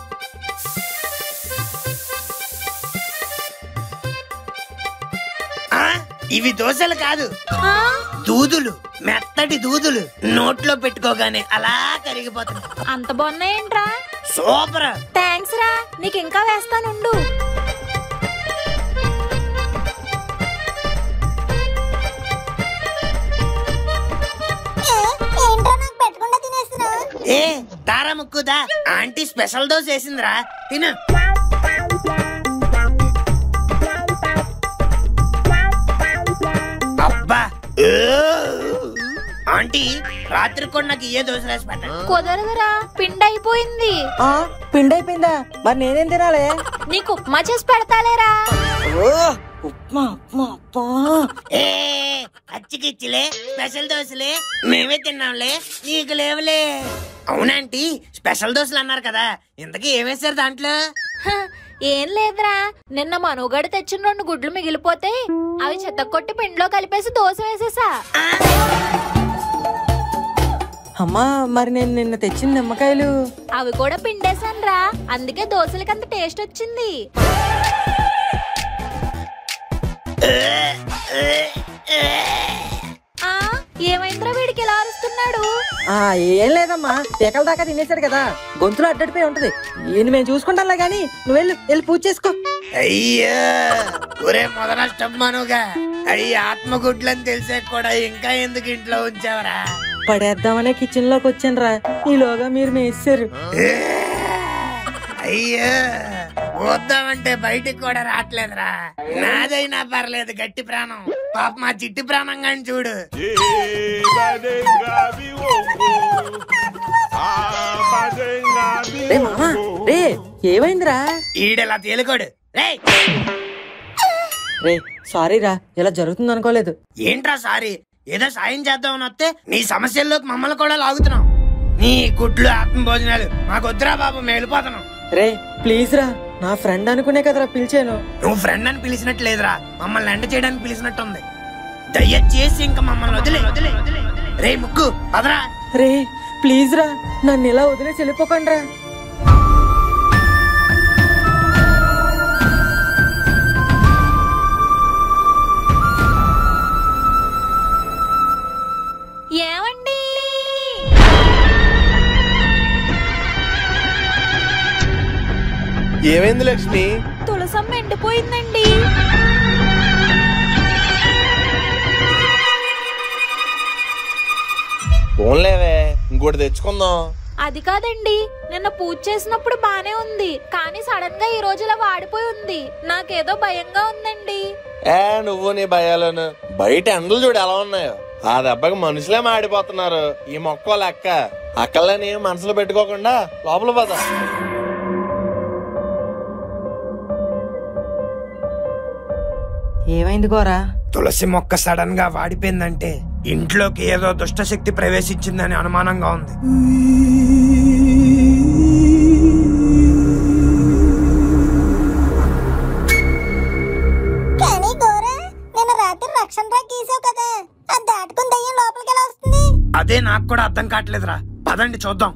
ఇవి దోశలు కాదు ఆ, దూదులు మెత్తటి దూదులు నోట్లో పెట్టుకోగానే అలా కరిగిపోతుంది అంత బాగున్నాయేంట్రా సూపర్ థ్యాంక్స్ రా నీకు ఇంకా వేస్తానుండు ఏంట్రా నాకు పెట్టకుండా తినేస్తున్నావు ఏ దారా ముక్కుదా ఆంటీ స్పెషల్ దోశ వేసిందిరా తిను అబ్బా ఏ! ఆంటీ రాత్రి కూడా నాకు ఏ దోశ వేసి పెట్టండి కుదరదురా పిండి అయిపోయింది ఆ పిండి అయిపోయిందా మరి నేనేం తినాలి నీకు ఉప్మా చేసి పెడతాలేరా ఓ ఉప్మా ఉప్మా ఉప్మా ఏ అచ్చికిచ్చిలే స్పెషల్ దోశలే మేమే తిన్నాంలే నీకు లేవులే అవునాంటీ స్పెషల్ దోశలు అన్నారు కదా ఇంతకీ ఏమేశారు దాంట్లో హ, ఏం లేదురా నిన్న మనుగడ తెచ్చిన రెండు గుడ్లు మిగిలిపోతే అవి చెత్తకొట్టి పిండిలో కలిపేసి దోశ వేసేసా అమ్మా మరి నేను నిన్న తెచ్చిన నిమ్మకాయలు అవి కూడా పిండేశానురా అందుకే దోశలకి అంత టేస్ట్ వచ్చింది ఆ ఏమైందిరా వీడికి ఇలా అరుస్తున్నాడు ఆ ఏం లేదమ్మా పీకల దాకా తినేసాడు కదా గొంతులో అడ్డడిపోయి ఉంటది ఈయన మేము చూసుకుంటాంలే గాని నువ్వు వెళ్ళి వెళ్ళి పూజ చేసుకో అయ్యా ఒరే మొదల స్టమ్మనుగా అయ్యి ఆత్మగుడ్లని తెలిసే కూడా ఇంకా ఎందుకు ఇంట్లో ఉంచావరా పడేద్దామనే కిచెన్ లోకి వచ్చాను రా ఈలోగా మీరు మేసారు అయ్యో వద్దామంటే బయటికి కూడా రావట్లేదురా నాదైనా పర్లేదు గట్టి ప్రాణం పాప మా చిట్టి ప్రాణం కానీ చూడు రే మామా రే ఏమైందిరా ఈడెలా తేలికోడు రేయ్ రే సారీ రా ఇలా జరుగుతుంది అనుకోలేదు ఏంట్రా సారీ ఏదో సాయం చేద్దామని వస్తే నీ సమస్యల్లోకి మమ్మల్ని కూడా లాగుతున్నావు నీ గుడ్లు ఆత్మ భోజనాలు మాకొద్దురా బాబు మేము వెళ్ళిపోతున్నాం రే ప్లీజ్ రా నా ఫ్రెండ్ అనుకునే కదరా పిలిచాను నువ్వు ఫ్రెండ్ అని పిలిచినట్టు లేదురా మమ్మల్ని ఎండ చేయడానికి పిలిచినట్టుంది దయచేసి ఇంకా మమ్మల్ని వదిలే వదిలే రే ముక్కు పదరా రే ప్లీజ్ రా నన్ను ఇలా వదిలేసి వెళ్ళిపోకండి రా ఏమండి ఏమైంది లక్ష్మి తులసమ్మ ఎండిపోయిందండి ఫోన్లేవే ఇంకోటి తెచ్చుకుందాం అది కాదండి నిన్న పూజ చేసినప్పుడు బానే ఉంది కానీ సడన్ గా ఈ రోజు ఇలా వాడిపోయి ఉంది నాకేదో భయంగా ఉందండి ఏ నువ్వు నీ భయాలను బయట ఎండలు చూడు ఎలా ఉన్నాయో ఆ దెబ్బకి మనుషులే మాడిపోతున్నారు ఈ మొక్క లెక్క అక్కలని మనసులో పెట్టుకోకుండా లోపల పోదా ఏమైంది కోరా తులసి మొక్క సడన్ గా వాడిపోయిందంటే ఇంట్లోకి ఏదో దుష్టశక్తి ప్రవేశించిందని అనుమానంగా ఉంది కానీ గోరా నిన్న రాత్రి రక్షణ రా గీసావు కదా అది దాటుకుని దయ్యం లోపలికి ఎలా వస్తుంది అదే నాకు కూడా అర్థం కావట్లేదురా పదండి చూద్దాం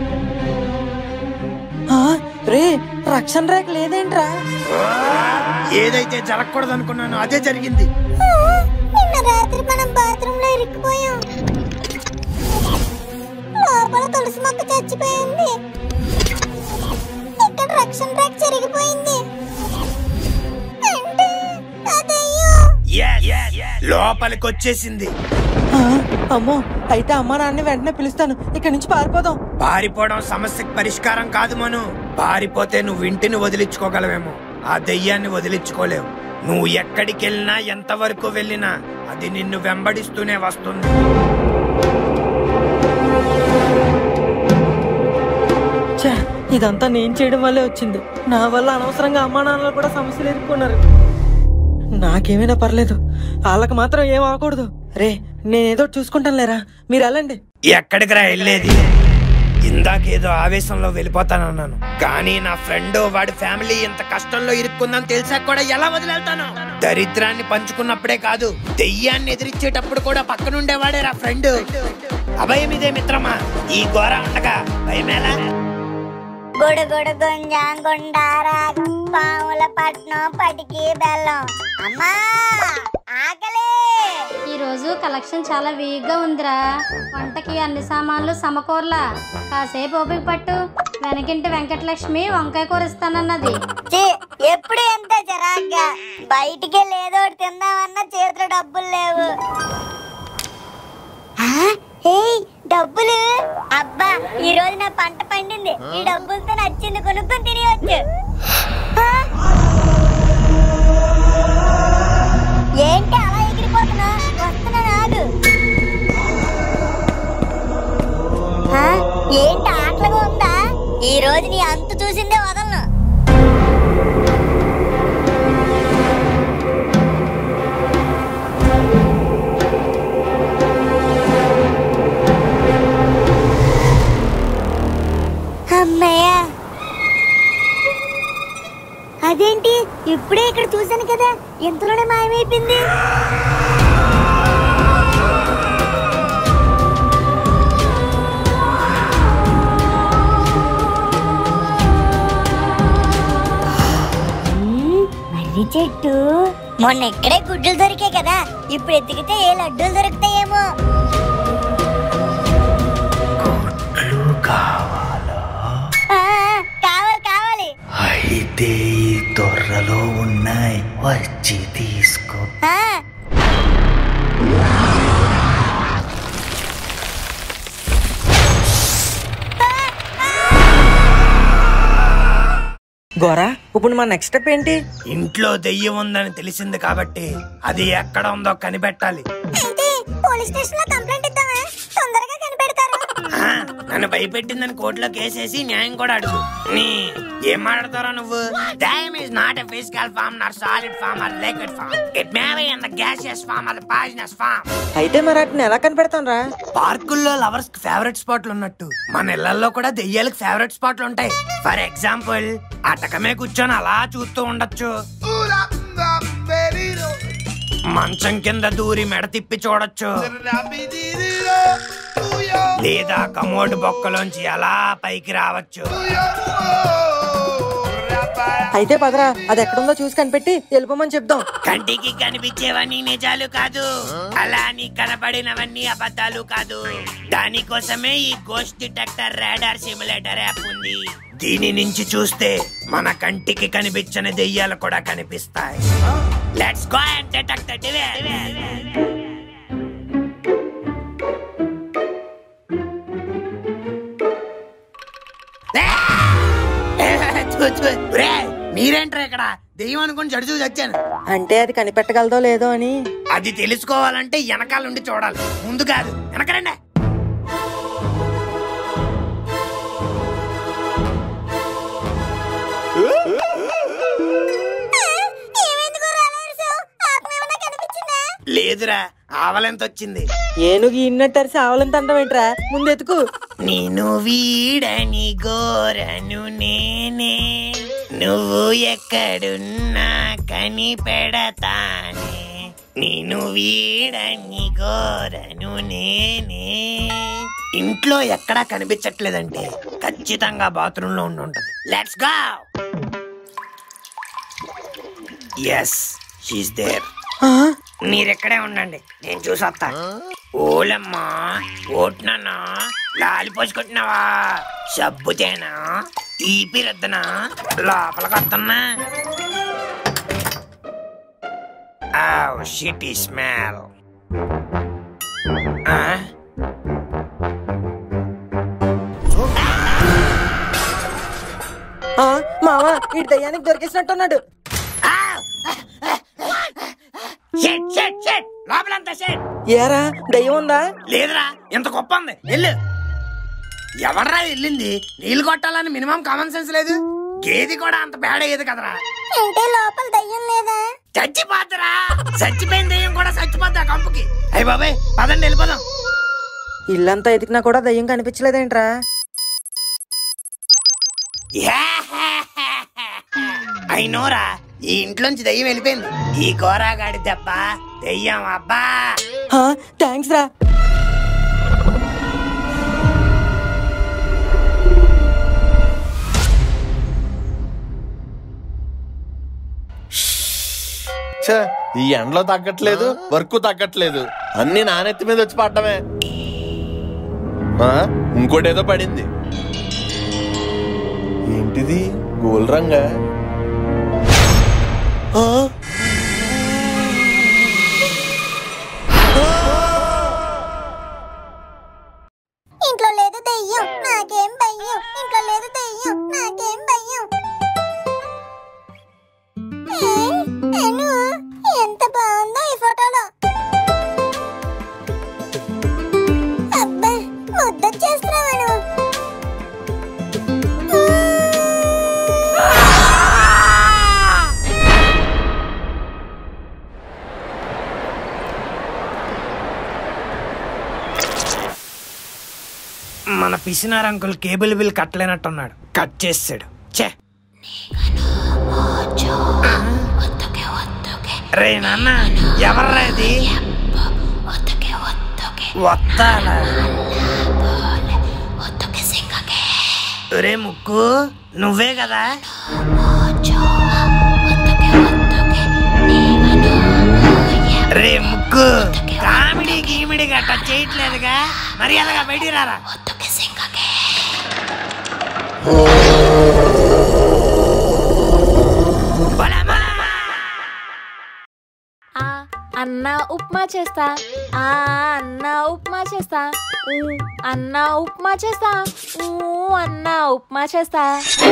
ఆ, రే రక్షణ రేఖ లేదేంట్రా ఏదైతే జరగకూడదు అనుకున్నానో అదే జరిగింది నిన్న రాత్రి మనం బాత్రూమ్ లో ఇరుక్కుపోయాం లోపల తులసి మొక్క చచ్చిపోయింది ఇక్కడ రక్షణ రేఖ చెరిగిపోయింది అంటే ఆ దెయ్యం లోపలికి వచ్చేసింది ఆ, అమ్మో అయితే అమ్మా నాన్న వెంటనే పిలుస్తాను ఇక్కడి నుంచి పారిపోదాం పారిపోవడం సమస్యకి పరిష్కారం కాదు మను పారిపోతే నువ్వు ఇంటిని వదిలించుకోగలవేమో ఆ దెయ్యాన్ని వదిలించుకోలేవు నువ్వు ఎక్కడికి వెళ్ళినా ఎంతవరకు వెళ్ళినా అది నిన్ను వెంబడిస్తూనే వస్తుంది ఛే, ఇదంతా నేను చేయడం వల్లే వచ్చింది నా వల్ల అనవసరంగా అమ్మా నాన్నలు కూడా సమస్యలు ఎదుర్కొన్నారు నాకేమైనా పర్లేదు వాళ్ళకి మాత్రం ఏం అవ్వకూడదు రే నేనేదో చూసుకుంటాను లేరా మీరు వెళ్ళండి ఎక్కడికి రా వెళ్ళేది ఇందాకేదో ఆవేశంలో వెళ్ళిపోతానన్నాను కానీ నా ఫ్రెండ్ వాడి ఫ్యామిలీ ఇంత కష్టంలో ఇరుక్కుందని తెలిసాక కూడా ఎలా వదిలేళ్తాను దరిద్రాన్ని పంచుకున్నప్పుడే కాదు దెయ్యాన్ని ఎదిరించేటప్పుడు కూడా పక్కనుండేవాడే రా ఫ్రెండ్ అభయం ఇదే మిత్రమా ఈ ఘోర ఉండగా భయమేలా గొడుగొడు గుంజాం గుండారా పాముల పట్నం పటికి బెల్లం అమ్మా ఆకలి ఈ రోజు కలెక్షన్ చాలా వీక్గా ఉందిరా వంటకి అన్ని సామాన్లు సమకూరలా కాసేపు ఓపిక పట్టు వెనకింటి వెంకటలక్ష్మి వంకాయ కూర ఇస్తానన్నది ఛీ, ఎప్పుడు ఎంత చిరాగ్గా బయటికి వెళ్ళి ఏదో ఒకటి తిందామన్నా చేతిలో డబ్బులు లేవు ఆ, ఏయ్ డబ్బులు అబ్బా ఈ రోజు నా పంట పండింది ఈ డబ్బులతో నచ్చింది కొనుక్కొని తినవచ్చు ఆ? ఏంటి అలా ఎగిరిపోతున్నా వస్తున్నా నాగు ఆ, ఏంటి ఆటలుగా ఉందా ఈ రోజు నీ అంతు చూసిందే వదలను అమ్మయ్య అదేంటి ఇప్పుడే ఇక్కడ చూశాను కదా ఎంతలోనే మాయమైపోయింది మ్మ్, మర్రి చెట్టు మొన్న ఇక్కడే గుడ్లు దొరికాయి కదా ఇప్పుడు ఎతికితే ఏ లడ్డూలు దొరుకుతాయేమో ఆ, ఆ, కావాలి కావాలి అయితే ఈ తొర్రలో ఉన్నాయి వచ్చి తీసుకో ఆ, గోరా ఇప్పుడు మా నెక్స్ట్ స్టెప్ ఏంటి ఇంట్లో దెయ్యం ఉందని తెలిసింది కాబట్టి అది ఎక్కడ ఉందో కనిపెట్టాలి ఏంటి పోలీస్ స్టేషన్ లో కంప్లైంట్ ఇద్దామా తొందరగా కనిపెడతారు ఆ, నన్ను భయపెట్టిందని కోర్టులో కేసేసి న్యాయం కూడా అడుగు నీ ఏం మాట్లాడతారా నువ్వు దయం is not a physical form not solid form or liquid form it may be in the gaseous form or the poisonous form అయితే మరి వాటిని ఎలా కనిపెడతాం రా పార్కుల్లో లవర్స్ కి ఫేవరెట్ స్పాట్లు ఉన్నట్టు మన ఇళ్లలో కూడా దెయ్యాలకు ఫేవరెట్ స్పాట్లు ఉంటాయి ఫర్ ఎగ్జాంపుల్ అటకమే కూర్చొని అలా చూస్తూ ఉండొచ్చు మంచం కింద దూరి మెడ తిప్పి చూడొచ్చు లేదా కమోడ్ బొక్కలోంచి అలా పైకి రావచ్చు అయితే పదరా అది ఎక్కడుందో చూసి కనిపెట్టి వెళ్ళిపోమని చెప్దాం కంటికి కనిపించేవన్నీ నిజాలు కాదు అలా నీ కనబడినవన్నీ అబద్ధాలు కాదు దానికోసమే ఈ ghost detector radar simulator app ఉంది దీని నుంచి చూస్తే మన కంటికి కనిపించని దెయ్యాలు కూడా కనిపిస్తాయి let's go and detect the మీరేంటారు ఇక్కడ దెయ్యం అనుకుని జడుచూ చచ్చాను అంటే అది కనిపెట్టగలదో లేదో అని అది తెలుసుకోవాలంటే వెనకాల నుండి చూడాలి ముందు కాదు వెనకరండి లేదురా ఆవలెంత వచ్చింది ఏనుగు ఇన్నట్టు అరిసి ఆవలంత అంటాం ఏంట్రా ముందు ఎతుకు నేను వీడని గోరను నేనే నువ్వు ఎక్కడున్నా కనిపెడతానే నేను వీడని గోరను నేనే ఇంట్లో ఎక్కడా కనిపించట్లేదంటే ఖచ్చితంగా బాత్రూమ్ లో ఉండి ఉంటది let's go yes she's there మీరెక్కడే ఉండండి నేను చూసొస్తా ఓలమ్మా ఓట్నానా లాలి పోసుకుంటున్నావా సబ్బుతేనా ఈపి రద్దనా లోపలికి వస్తున్నా షిటీ స్మెల్ ఆ, మావా ఇటు దయ్యానికి దొరికేసినట్టున్నాడు షెట్ షెట్ షెట్ లోపలంతా షెట్ ఏరా దయ్యం ఉందా లేదురా ఇంత గొప్ప ఉంది వెళ్ళు ఎవర్రా వెళ్ళింది నీళ్ళు కొట్టాలని మినిమం కామన్ సెన్స్ లేదు గేది కూడా అంత బేడ అయ్యేది కదరా అంటే లోపల దయ్యం లేదా చచ్చిపోతురా చచ్చిపోయిన దెయ్యం కూడా చచ్చిపోద్దా కంపుకి అయ్యి బాబాయ్ పదండి వెళ్ళిపోదాం ఇల్లంతా ఎతికినా కూడా దయ్యం కనిపించలేదేంట్రా అయినోరా ఈ ఇంట్లోంచి దెయ్యం వెళ్ళిపోయింది ఈ గోరాగాడి దెబ్బ దెయ్యం అబ్బా థ్యాంక్స్ రా ఛే, ఈ ఎండలో తగ్గట్లేదు వర్క్ తగ్గట్లేదు అన్ని నానెత్తి మీద వచ్చి పడ్డమే ఆ, ఇంకోటి ఏదో పడింది ఏంటిది గోల్ రంగా ఆ? ఇంట్లో లేదు దయ్యం నాకేం భయం ఇంట్లో లేదు దయ్యం నాకేం భయం ఏ, అను ఎంత బాగుందో ఈ ఫోటోలో అబ్బా ముద్దొచ్చేస్తున్నావు అను మన పిసినార్ అంకుల్ కేబుల్ బిల్ కట్టలేనట్టున్నాడు కట్ చేసాడు చే రే నాన్న ఎవర్రా ఇది వత్తాలా రే ముక్కు నువ్వే కదా రే ముక్కు కామెడీ గీమిడి గట్ట చేయట్లేదుగా మరి అలాగా బయటికి రారా బలా, బలా. ఆ అన్న ఉప్మా చేస్తా ఆ అన్న ఉప్మా చేస్తా ఊ అన్న ఉప్మా చేస్తా ఊ అన్న ఉప్మా చేస్తా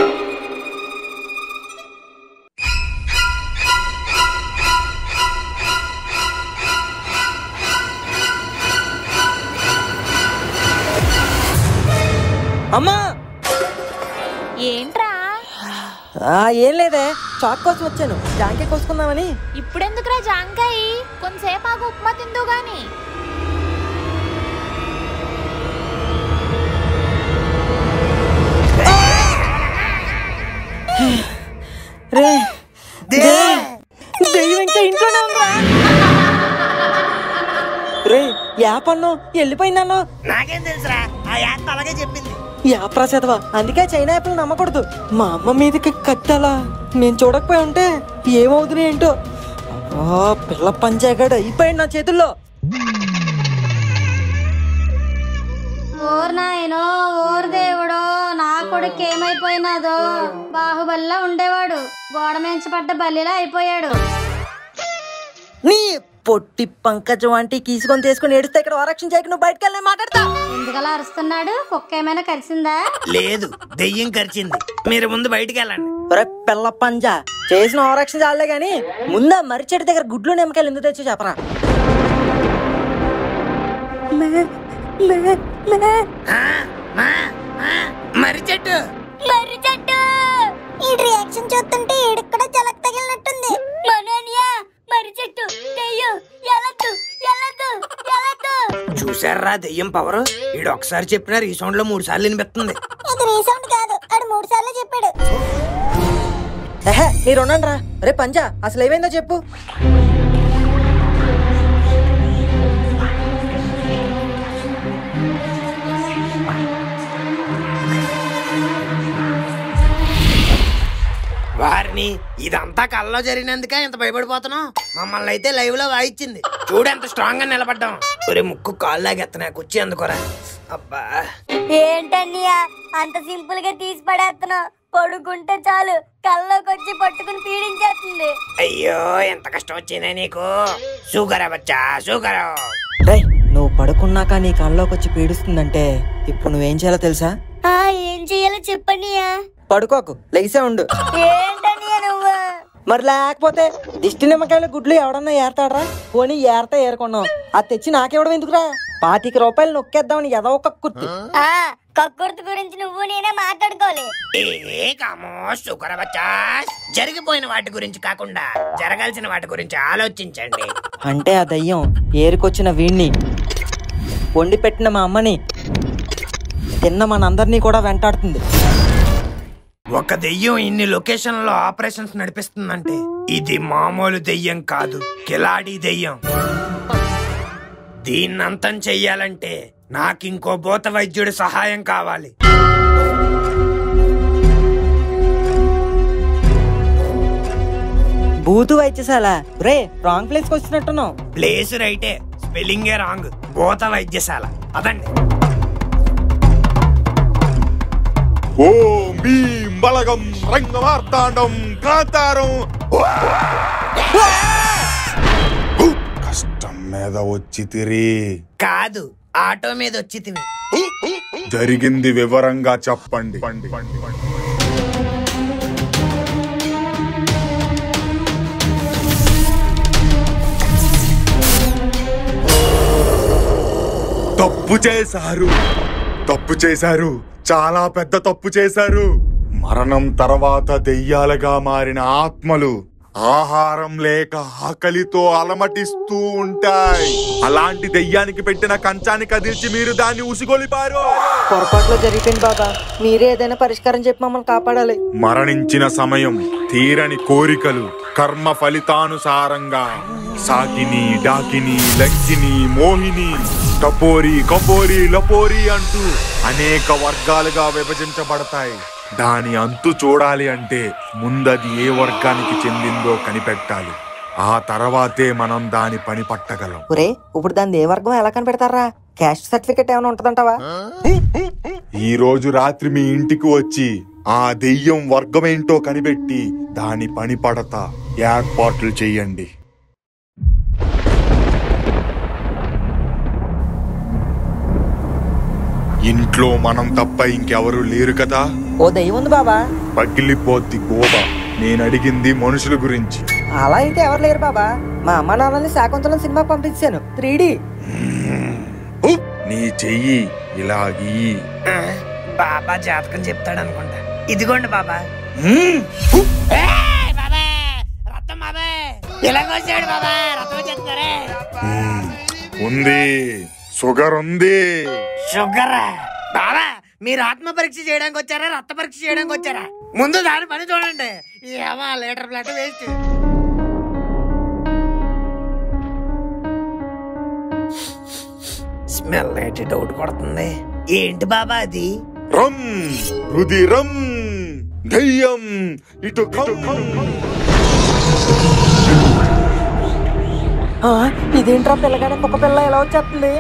అమ్మా ఏంట్రా ఆ, ఏం లేదే చాక్ కోసం వచ్చాను జాంకే కోసుకుందామని ఇప్పుడెందుకురా జాంకాయి కొంతసేపు ఆగు ఉప్మా తిందు గాని రే దెయ్యం ఇంకా ఇంట్లోనే ఉందిరా రే యాపన్ను వెళ్ళిపోయిందన్ను నాకేం తెలుసురా ఆ యాత్ర అలాగే చెప్పింది యాప్రా చదవా అందుకే చైనా యాప్లు నమ్మకూడదు మా అమ్మ మీదకి కట్టాలా నేను చూడకపోయి ఉంటే ఏమవుతుంది ఏంటో ఆ పిల్ల పంచాగాడు అయిపోయింది నా చేతుల్లో ఓర్ నాయనో ఓర్ దేవుడో నా కొడుకు ఏమైపోయినాదో బాహుబలిలా ఉండేవాడు గోడ మించి పడ్డ బల్లిలా అయిపోయాడు నీ పొట్టి పంకజం అంటే కీసుకొని తీసుకొని ఏడిస్తే ఇక్కడ వరక్షణ చేయక నువ్వు బయటకు వెళ్ళి మాట్లాడతా ఎందుకలా అరుస్తున్నాడు కుక్క ఏమైనా కరిసిందా లేదు దెయ్యం కరిచింది మీరు ముందు బయటికి వెళ్ళండి ఒరే పిల్ల పంజా చేసిన ఓరక్షణ చాలే గాని ముందా మరిచెట్టు దగ్గర గుడ్లు నిమ్మకాయలు ఎందుకు తెచ్చి చెప్పరా ఆ, మా, మా, మర్రి చెట్టు మర్రి చెట్టు ఈ రియాక్షన్ చూస్తుంటే ఈడికి కూడా జలక్ తగిలినట్టుంది మనోనియా మర్రి చెట్టు దెయ్యం ఎలద్దు ఎలద్దు ఎలద్దు చూసారా దెయ్యం పవర్ ఈడు ఒకసారి చెప్పినా రీసౌండ్ లో మూడు సార్లు వినిపిస్తుంది ఇది రీసౌండ్ కాదు ఆడు మూడు సార్లు చెప్పాడు ఏహే మీరు ఉండండి రా రే పంజా అసలు ఏమైందో చెప్పు వారిని ఇదంతా కల్లో జరిగినందుకే ఇంత భయపడిపోతున్నాం మమ్మల్ని అయితే లైవ్ లో వాయించింది చూడు ఎంత స్ట్రాంగ్ గా నిలబడ్డాం ఒరే ముక్కు కాళ్ళు లాగెత్తనా కుర్చీ అందుకోరా అబ్బా ఏంటన్నయ్య అంత సింపుల్ గా తీసి పడేస్తున్నావు పడుకుంటే చాలు కల్లోకి వచ్చి పట్టుకుని పీడించేస్తుంది అయ్యో ఎంత కష్టం వచ్చిందా నీకు షుగర్ బచ్చా షుగర్ రేయ్ నువ్వు పడుకున్నాక నీ కళ్ళలోకి వచ్చి పీడిస్తుందంటే ఇప్పుడు నువ్వేం చేయాలో తెలుసా ఆ ఏం చెయ్యాలో చెప్పన్నయ్యా పడుకోకు లెగిసే ఉండు ఏంటన్నయ్య నువ్వు మరి లేకపోతే దిష్టి నిమ్మకాయల గుడ్లు ఎవడన్నా ఏరతాడరా పోనీ ఏరతా ఏరుకున్నావు అది తెచ్చి నాకెవడం ఎందుకురా పాతిక రూపాయలు నొక్కేద్దామని ఎదవ ఒక కుర్తి ఆ కక్కుర్తి గురించి నువ్వు నేనే మాట్లాడుకోవాలి ఏ కామో షుగర్ బచ్చా జరిగిపోయిన వాటి గురించి కాకుండా జరగాల్సిన వాటి గురించి ఆలోచించండి అంటే ఆ దయ్యం ఏరుకొచ్చిన వీణ్ణి వండి పెట్టిన మా అమ్మని తిన్న మనందరినీ కూడా వెంటాడుతుంది ఒక దెయ్యం ఇన్ని లొకేషన్లో ఆపరేషన్స్ నడిపిస్తుందంటే ఇది మామూలు దెయ్యం కాదు కిలాడి దెయ్యం దీన్నంతం చెయ్యాలంటే నాకింకో భూత వైద్యుడి సహాయం కావాలి బూతు వైద్యశాల రే రాంగ్ ప్లేస్కి వచ్చినట్టున్నావు ప్లేస్ రైటే స్పెల్లింగే రాంగ్ భూత వైద్యశాల అదండి ఓం భీం బలగం రంగమార్తాండం కాంతారం కష్టం మీద వచ్చి తిరి కాదు ఆటో మీద వచ్చి తిని జరిగింది వివరంగా చెప్పండి తప్పు చేశారు తప్పు చేశారు చాలా పెద్ద తప్పు చేశారు మరణం తర్వాత దెయ్యాలుగా మారిన ఆత్మలు ఆహారం లేక ఆకలితో అలమటిస్తూ ఉంటాయి అలాంటి దెయ్యానికి పెట్టిన కంచాన్ని కదిల్చి మీరు దాన్ని ఉసిగొలిపారు పొరపాట్లో జరిగిపోయింది బాబా మీరే ఏదైనా పరిష్కారం చెప్పి మమ్మల్ని కాపాడాలి మరణించిన సమయం తీరని కోరికలు కర్మ ఫలితానుసారంగా సాకిని డాకిని లంకిని మోహిని టపోరి కపోరి లపోరి అంటూ అనేక వర్గాలుగా విభజించబడతాయి దాని అంతు చూడాలి అంటే ముందది ఏ వర్గానికి చెందిందో కనిపెట్టాలి ఆ తర్వాతే మనం దాని పని పట్టగలం ఒరే ఇప్పుడు దాని ఏ వర్గం ఎలా కనిపెడతారా క్యాస్ట్ సర్టిఫికెట్ ఏమైనా ఉంటదంటావా ఈ రోజు రాత్రి మీ ఇంటికి వచ్చి ఆ దెయ్యం వర్గమేంటో కనిపెట్టి దాని పని పడతా ఏర్పాట్లు చెయ్యండి ఇంట్లో మనం తప్ప ఇంకెవరు లేరు కదా ఓ దయ్యం ఉంది బాబా పగిలిపోద్ది గోబ నేను అడిగింది మనుషుల గురించి అలా అయితే ఎవరు లేరు బాబా మా అమ్మ నాన్నని శాకుంతలం సినిమా పంపించాను త్రీ హు! నీ చెయ్యి ఇలాగీ ఆ, బాబా జాతకం చెప్తాడు అనుకుంటా ఇదిగోండి బాబా హ్మ్! ఏయ్ బాబా రత్నం బాబా ఇలాగొచ్చాడు బాబా రత్నం వచ్చేస్తున్నారే హ్మ్. ఉంది షుగర్ ఉంది షుగర్ బాబా మీరు ఆత్మ పరీక్ష చేయడానికి వచ్చారా రక్త పరీక్ష చేయడానికి వచ్చారా ముందు దాని పని చూడండి ఏమా లీటర్ ప్లేట్ వేస్ట్ స్మెల్ ఏంటి డౌట్ కొడుతుంది ఏంటి బాబా అది రం రుధిరం దయ్యం ఇటు కమ్. ఆ, ఇదేంట్రా పిల్లగానే కుక్క పిల్ల ఎలా వచ్చేస్తుంది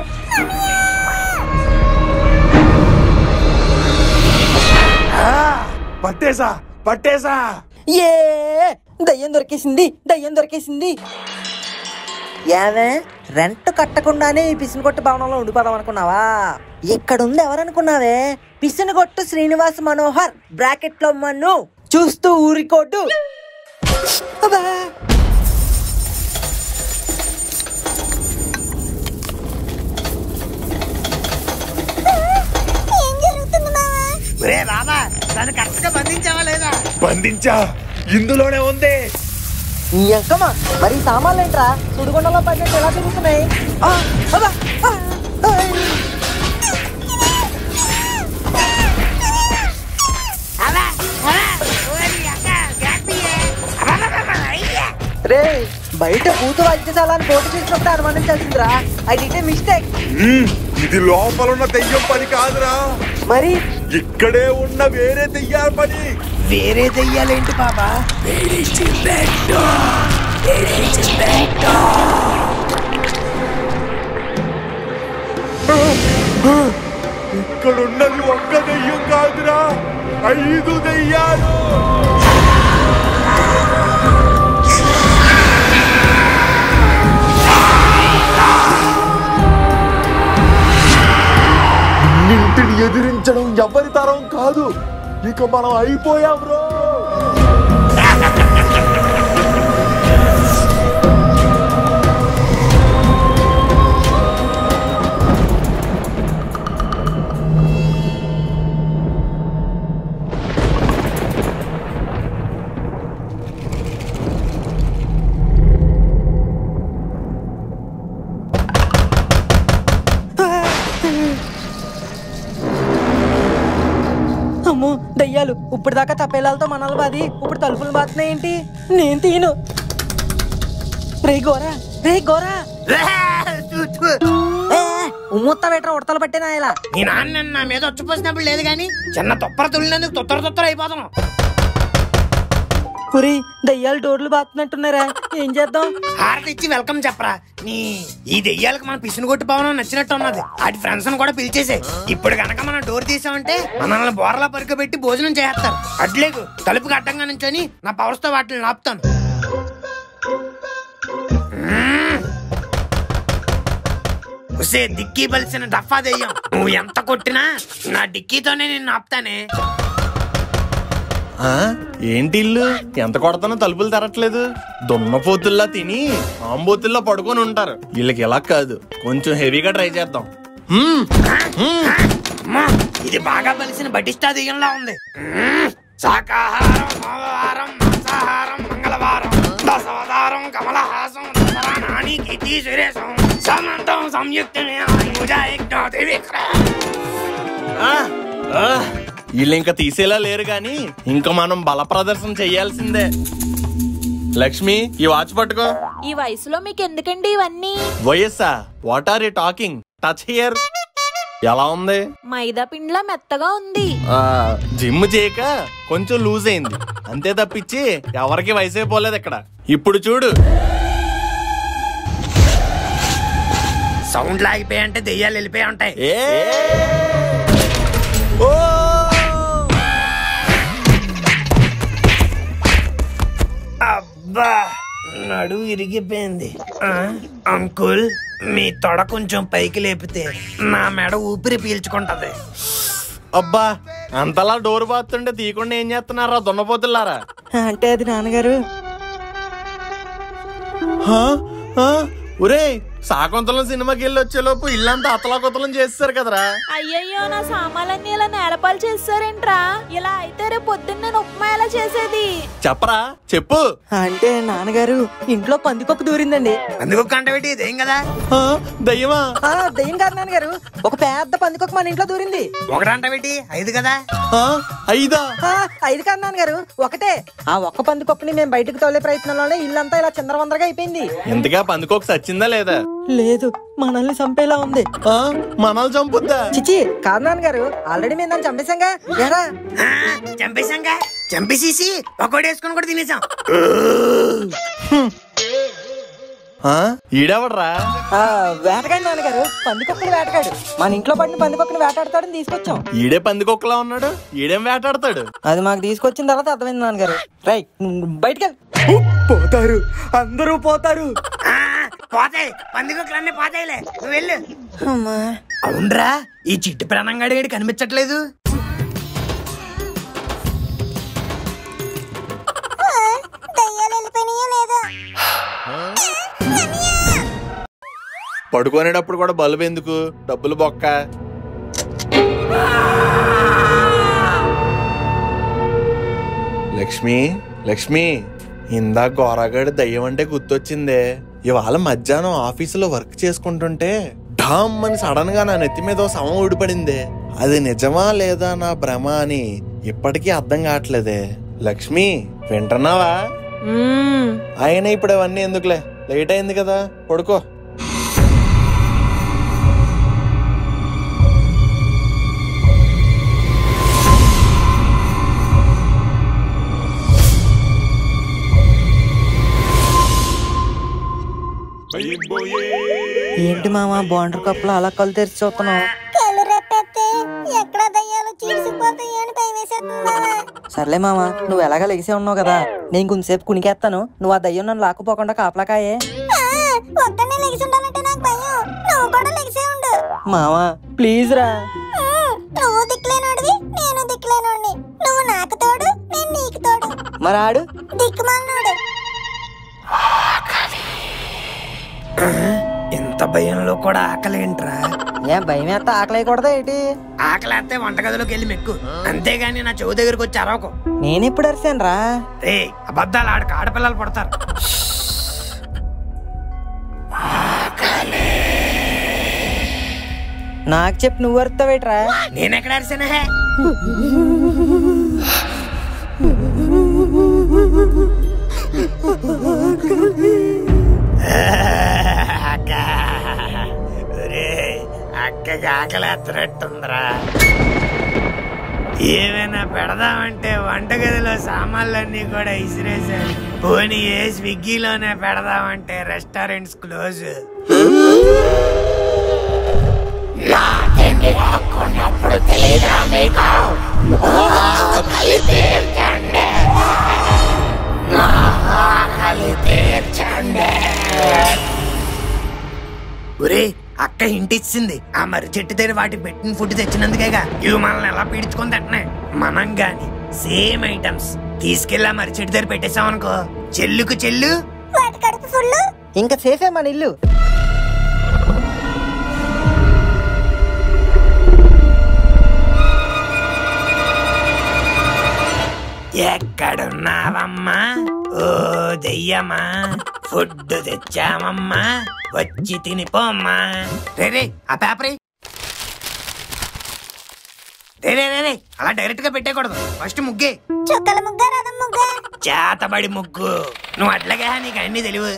పట్టేసా పట్టేసా ఏ దయ్యం దొరికేసింది దయ్యం దొరికేసింది ఏమే రెంట్ కట్టకుండానే ఈ పిసిని కొట్టు భవనంలో ఉండిపోదాం అనుకున్నావా ఇక్కడుంది ఎవరనుకున్నావే పిసిని కొట్టు శ్రీనివాస్ మనోహర్ బ్రాకెట్ లో మన్ను చూస్తూ ఊరికోటు అబ్బా రే బాబా దాన్ని కరెక్ట్ గా బంధించావా లేదా బంధించా ఇందులోనే ఉంది ఈ అంకమ్మ మరి ఈ సామాన్లు ఏంట్రా సుడిగుండలో పడినట్టు ఎలా తిరుగుతున్నాయి ఆ, అబ్బా, ఆ, ఆయ్. అలా అలా ఓరి అక్క గ్యాపీయే అయ్యా రే బయట భూత వైద్యశాలని పోటీ చేసినప్పుడు అనుమానించాల్సిందిరా అది ఇటే మిస్టేక్ మ్మ్, ఇది లోపలున్న దెయ్యం పని కాదురా మరి ఇక్కడే ఉన్న వేరే దెయ్యాల పని వేరే దెయ్యాలేంటి బాబా ఇక్కడున్నది ఒక్క దెయ్యం కాదురా ఐదు దెయ్యాలు ఇన్నింటిని ఎదిరించడం ఎవరి తరం కాదు ఇక మనం అయిపోయాం బ్రో అమ్మో దయ్యాలు ఇప్పుడు దాకా తప్పేలాలతో మనల్ని బాది ఇప్పుడు తలుపులు బాతున్నాయి ఏంటి నేను తీను రే గోరా రే గోరా ఏ, ఉమ్ముత్త బెటర్ ఉడతలు పట్టినా ఇలా మీ నాన్న నా మీద వచ్చిపోసినప్పుడు లేదు కానీ చిన్న తొప్పర తుల్లినందుకు తొత్తర తొత్తర అయిపోతున్నాం పురి దయ్యాలు డోర్లు బాతున్నట్టున్నారా ఏం చేద్దాం హారతి ఇచ్చి వెల్కమ్ చెప్పరా నీ ఈ దెయ్యాలకు మన పిసిని కొట్టి పవనం నచ్చినట్టు ఉన్నది వాటి ఫ్రెండ్స్ కూడా పిలిచేసే ఇప్పుడు గనక మనం డోర్ తీసామంటే మనల్ని బోర్లా పరుకోబెట్టి భోజనం చేస్తారు అడ్లేకు తలుపుకి అడ్డంగా నుంచొని నా పవర్స్ తో వాటిని నాపుతాను మ్మ్. ఉసే డిక్కీ బలిసిన డఫా దెయ్యం నువ్వు ఎంత కొట్టినా నా డిక్కీతోనే నేను ఆపుతానే ఆ ఏంటి ఇల్లు ఎంత కొడతానో తలుపులు తెరట్లేదు దున్నపోతుల్లా తిని ఆంబోతుల్లా పడుకొని ఉంటారు వీళ్ళకి ఇలా కాదు కొంచెం హెవీగా ట్రై చేద్దాం హ్మ్, హ్మ్. అమ్మా, ఇది బాగా బలిసిన బటిష్టా దెయ్యంలా ఉంది మ్మ్. శాకాహారం సోమవారం మాంసాహారం మంగళవారం దశవతారం కమలహాసం దసరా నాని కీర్తి సురేశం సమంతం సంయుక్త ఆ, ఆ, వీళ్ళు ఇంకా తీసేలా లేరు గాని ఇంకా మనం బల ప్రదర్శన చెయ్యాల్సిందే లక్ష్మి ఈ వాచ్ పట్టుకో ఈ వయసులో మీకు ఎందుకండి ఇవన్నీ వయస్సా what are you talking touch here ఎలా ఉంది మైదా పిండిలా మెత్తగా ఉంది ఆ, జిమ్ చేయక కొంచెం లూజ్ అయింది అంతే తప్పించి ఎవరికి వయసు అయిపోలేదు ఇక్కడ ఇప్పుడు చూడు సౌండ్ లాగిపోయి అంటే దెయ్యాలు వెళ్ళిపోయి ఉంటాయి ఏ ఓ అబ్బా నడు ఇరిగిపోయింది ఆ, అంకుల్ మీ తొడ కొంచెం పైకి లేపితే నా మెడ ఊపిరి పీల్చుకుంటది అబ్బా అంతలా డోర్ బాతుంటే తీయకుండా ఏం చేస్తున్నారా దున్నపోతులారా అంటే అది నాన్నగారు హా? హా? ఒరేయ్ సాకుంతలం సినిమాకి వెళ్ళి వచ్చేలోపు ఇల్లంతా అతలాకుతలం చేస్తారు కదరా అయ్యయ్యో నా సామాన్లన్నీ ఇలా నేలపాలు చేస్తారేంట్రా ఇలా అయితే రేపు పొద్దున్న నేను ఉప్మా ఎలా చేసేది చెప్పరా చెప్పు అంటే నాన్నగారు ఇంట్లో పందికొక్కు దూరిందండి అందుకు కంటబెట్టి ఇదేం కదా హా? దయ్యమా ఆ దయ్యం కాదు నాన్నగారు ఒక పెద్ద పందికొక్కు మన ఇంట్లో దూరింది ఒకటంట పెట్టి ఐదు కదా హా? ఐదా ఆ, ఐదు కాదు నాన్నగారు ఒకటే ఆ ఒక్క పందికొక్కుని మేము బయటకు తోలే ప్రయత్నంలోనే ఇల్లంతా ఇలా చిందరవందరగా అయిపోయింది ఎంతగా పందుకోక సచ్చిందా లేదా లేదు మనల్ని చంపేలా ఉంది ఆ? మనల్ని చంపుద్దా చిచి కాదు నాన్నగారు ఆల్రెడీ మేము దాన్ని చంపేశాంగా ఎరా ఆ, చంపేశాంగా చంపేసేసి పకోడేసుకొని కూడా తినేసాం ఆ? ఈడెవడ్రా ఆ, వేటగాడు నాన్నగారు పందికొక్కుని వేటగాడు మన ఇంట్లో పడిన పందికొక్కుని వేటాడతాడని తీసుకొచ్చాం ఈడే పందికొక్కలా ఉన్నాడు ఈడేం వేటాడతాడు అది మాకు తీసుకొచ్చిన తర్వాత అర్థమైంది నాన్నగారు రై బయటకెళ్ళి పోతారు అందరూ పోతారు ఆ, పోతాయి పందికొక్కలన్నీ పోతాయిలే నువ్వు వెళ్ళు అమ్మా అవునరా ఈ చిట్టు ప్రాణంగాడి గడి కనిపించట్లేదు దయ్యాలు వెళ్ళిపోయినాయో లేదో పడుకునేటప్పుడు కూడా బల్బు ఎందుకు డబ్బులు బొక్క లక్ష్మి లక్ష్మి ఇందా గోరాగాడి దయ్యం అంటే గుర్తొచ్చిందే ఇవాళ మధ్యాహ్నం ఆఫీసులో వర్క్ చేసుకుంటుంటే ఢామ్ అని సడన్ గా నా నెత్తి మీద ఓ శవం ఊడిపడిందే అది నిజమా లేదా నా భ్రమ అని ఇప్పటికీ అర్థం కావట్లేదే లక్ష్మి వింటున్నావా మ్మ్. ఆయన ఇప్పుడు అవన్నీ ఎందుకులే లేట్ అయింది కదా పడుకో భయం పోయే ఏంటి మామ బాండర్ కప్పులో అలా కళ్ళు తెరిచి చూస్తున్నావు కళ్ళు రెప్పెత్తే ఎక్కడ దయ్యాలు చీల్చిపోతాయి అని భయం వేసేస్తుందా సర్లే మామ నువ్వు ఎలాగా లెగిసే ఉన్నావు కదా నేను కొంచెంసేపు కునికేస్తాను నువ్వు ఆ దయ్యం నన్ను లాక్కుపోకుండా కాపలాకాయే ఒక్కనే లెగిసి ఉండాలంటే నాకు భయం నువ్వు కూడా లెగిసే ఉండు మామ ప్లీజ్ రా ఉమ్, నువ్వు దిక్కులేనోడివి నేను దిక్కులేనోడిని నువ్వు నాకు తోడు నేను నీకు తోడు మరి ఆడు దిక్కుమాలినోడు ఇంత భయంలో కూడా ఆకలి ఏంట్రా ఏ భయం వేస్తే ఆకలేయకూడదా ఏంటి ఆకలేస్తే వంటగదిలోకి వెళ్ళి మెక్కు అంతేగాని నా చెవు దగ్గరకు వచ్చి అరవకు నేను ఎప్పుడు అరిసాను రా రే అబద్ధాలు ఆడక ఆడపిల్లలు పడతారు నాకు చెప్పి నువ్వు అరుతావేట్రా నేనెక్కడ అరిసానా హే? అక్క ఒరేయ్, అక్కకి ఆకలేస్తున్నట్టుందిరా ఏమైనా పెడదామంటే వంటగదిలో సామాన్లన్నీ కూడా ఇసిరేశారు పోనీ ఏ స్విగ్గీలోనే పెడదామంటే రెస్టారెంట్స్ క్లోజ్ ఒరే అక్క ఇంటిచ్చింది ఆ మర్రి చెట్టు దగ్గర వాటి పెట్టిన ఫుడ్ తెచ్చినందుకేగా ఇవి మనల్ని ఎలా పీడించుకొని తింటున్నాయి మనం గాని సేమ్ ఐటమ్స్ తీసుకెళ్ళి ఆ మర్రి చెట్టు దగ్గర పెట్టేసాం అనుకో చెల్లుకు చెల్లు వాటి కడుపు ఫుల్ ఇంకా సేఫే మన ఇల్లు ఎక్కడున్నావమ్మా ఓ దెయ్యమా ఫుడ్ తెచ్చామమ్మా వచ్చి తినిపోమ్మా రే రే ఆ పేపర్ రే రే రే రే అలా డైరెక్ట్ గా పెట్టేయకూడదు ఫస్ట్ ముగ్గే చుక్కల ముగ్గ రథం ముగ్గ చేతబడి ముగ్గు నువ్వు అట్లాగే నీకు అన్ని తెలివు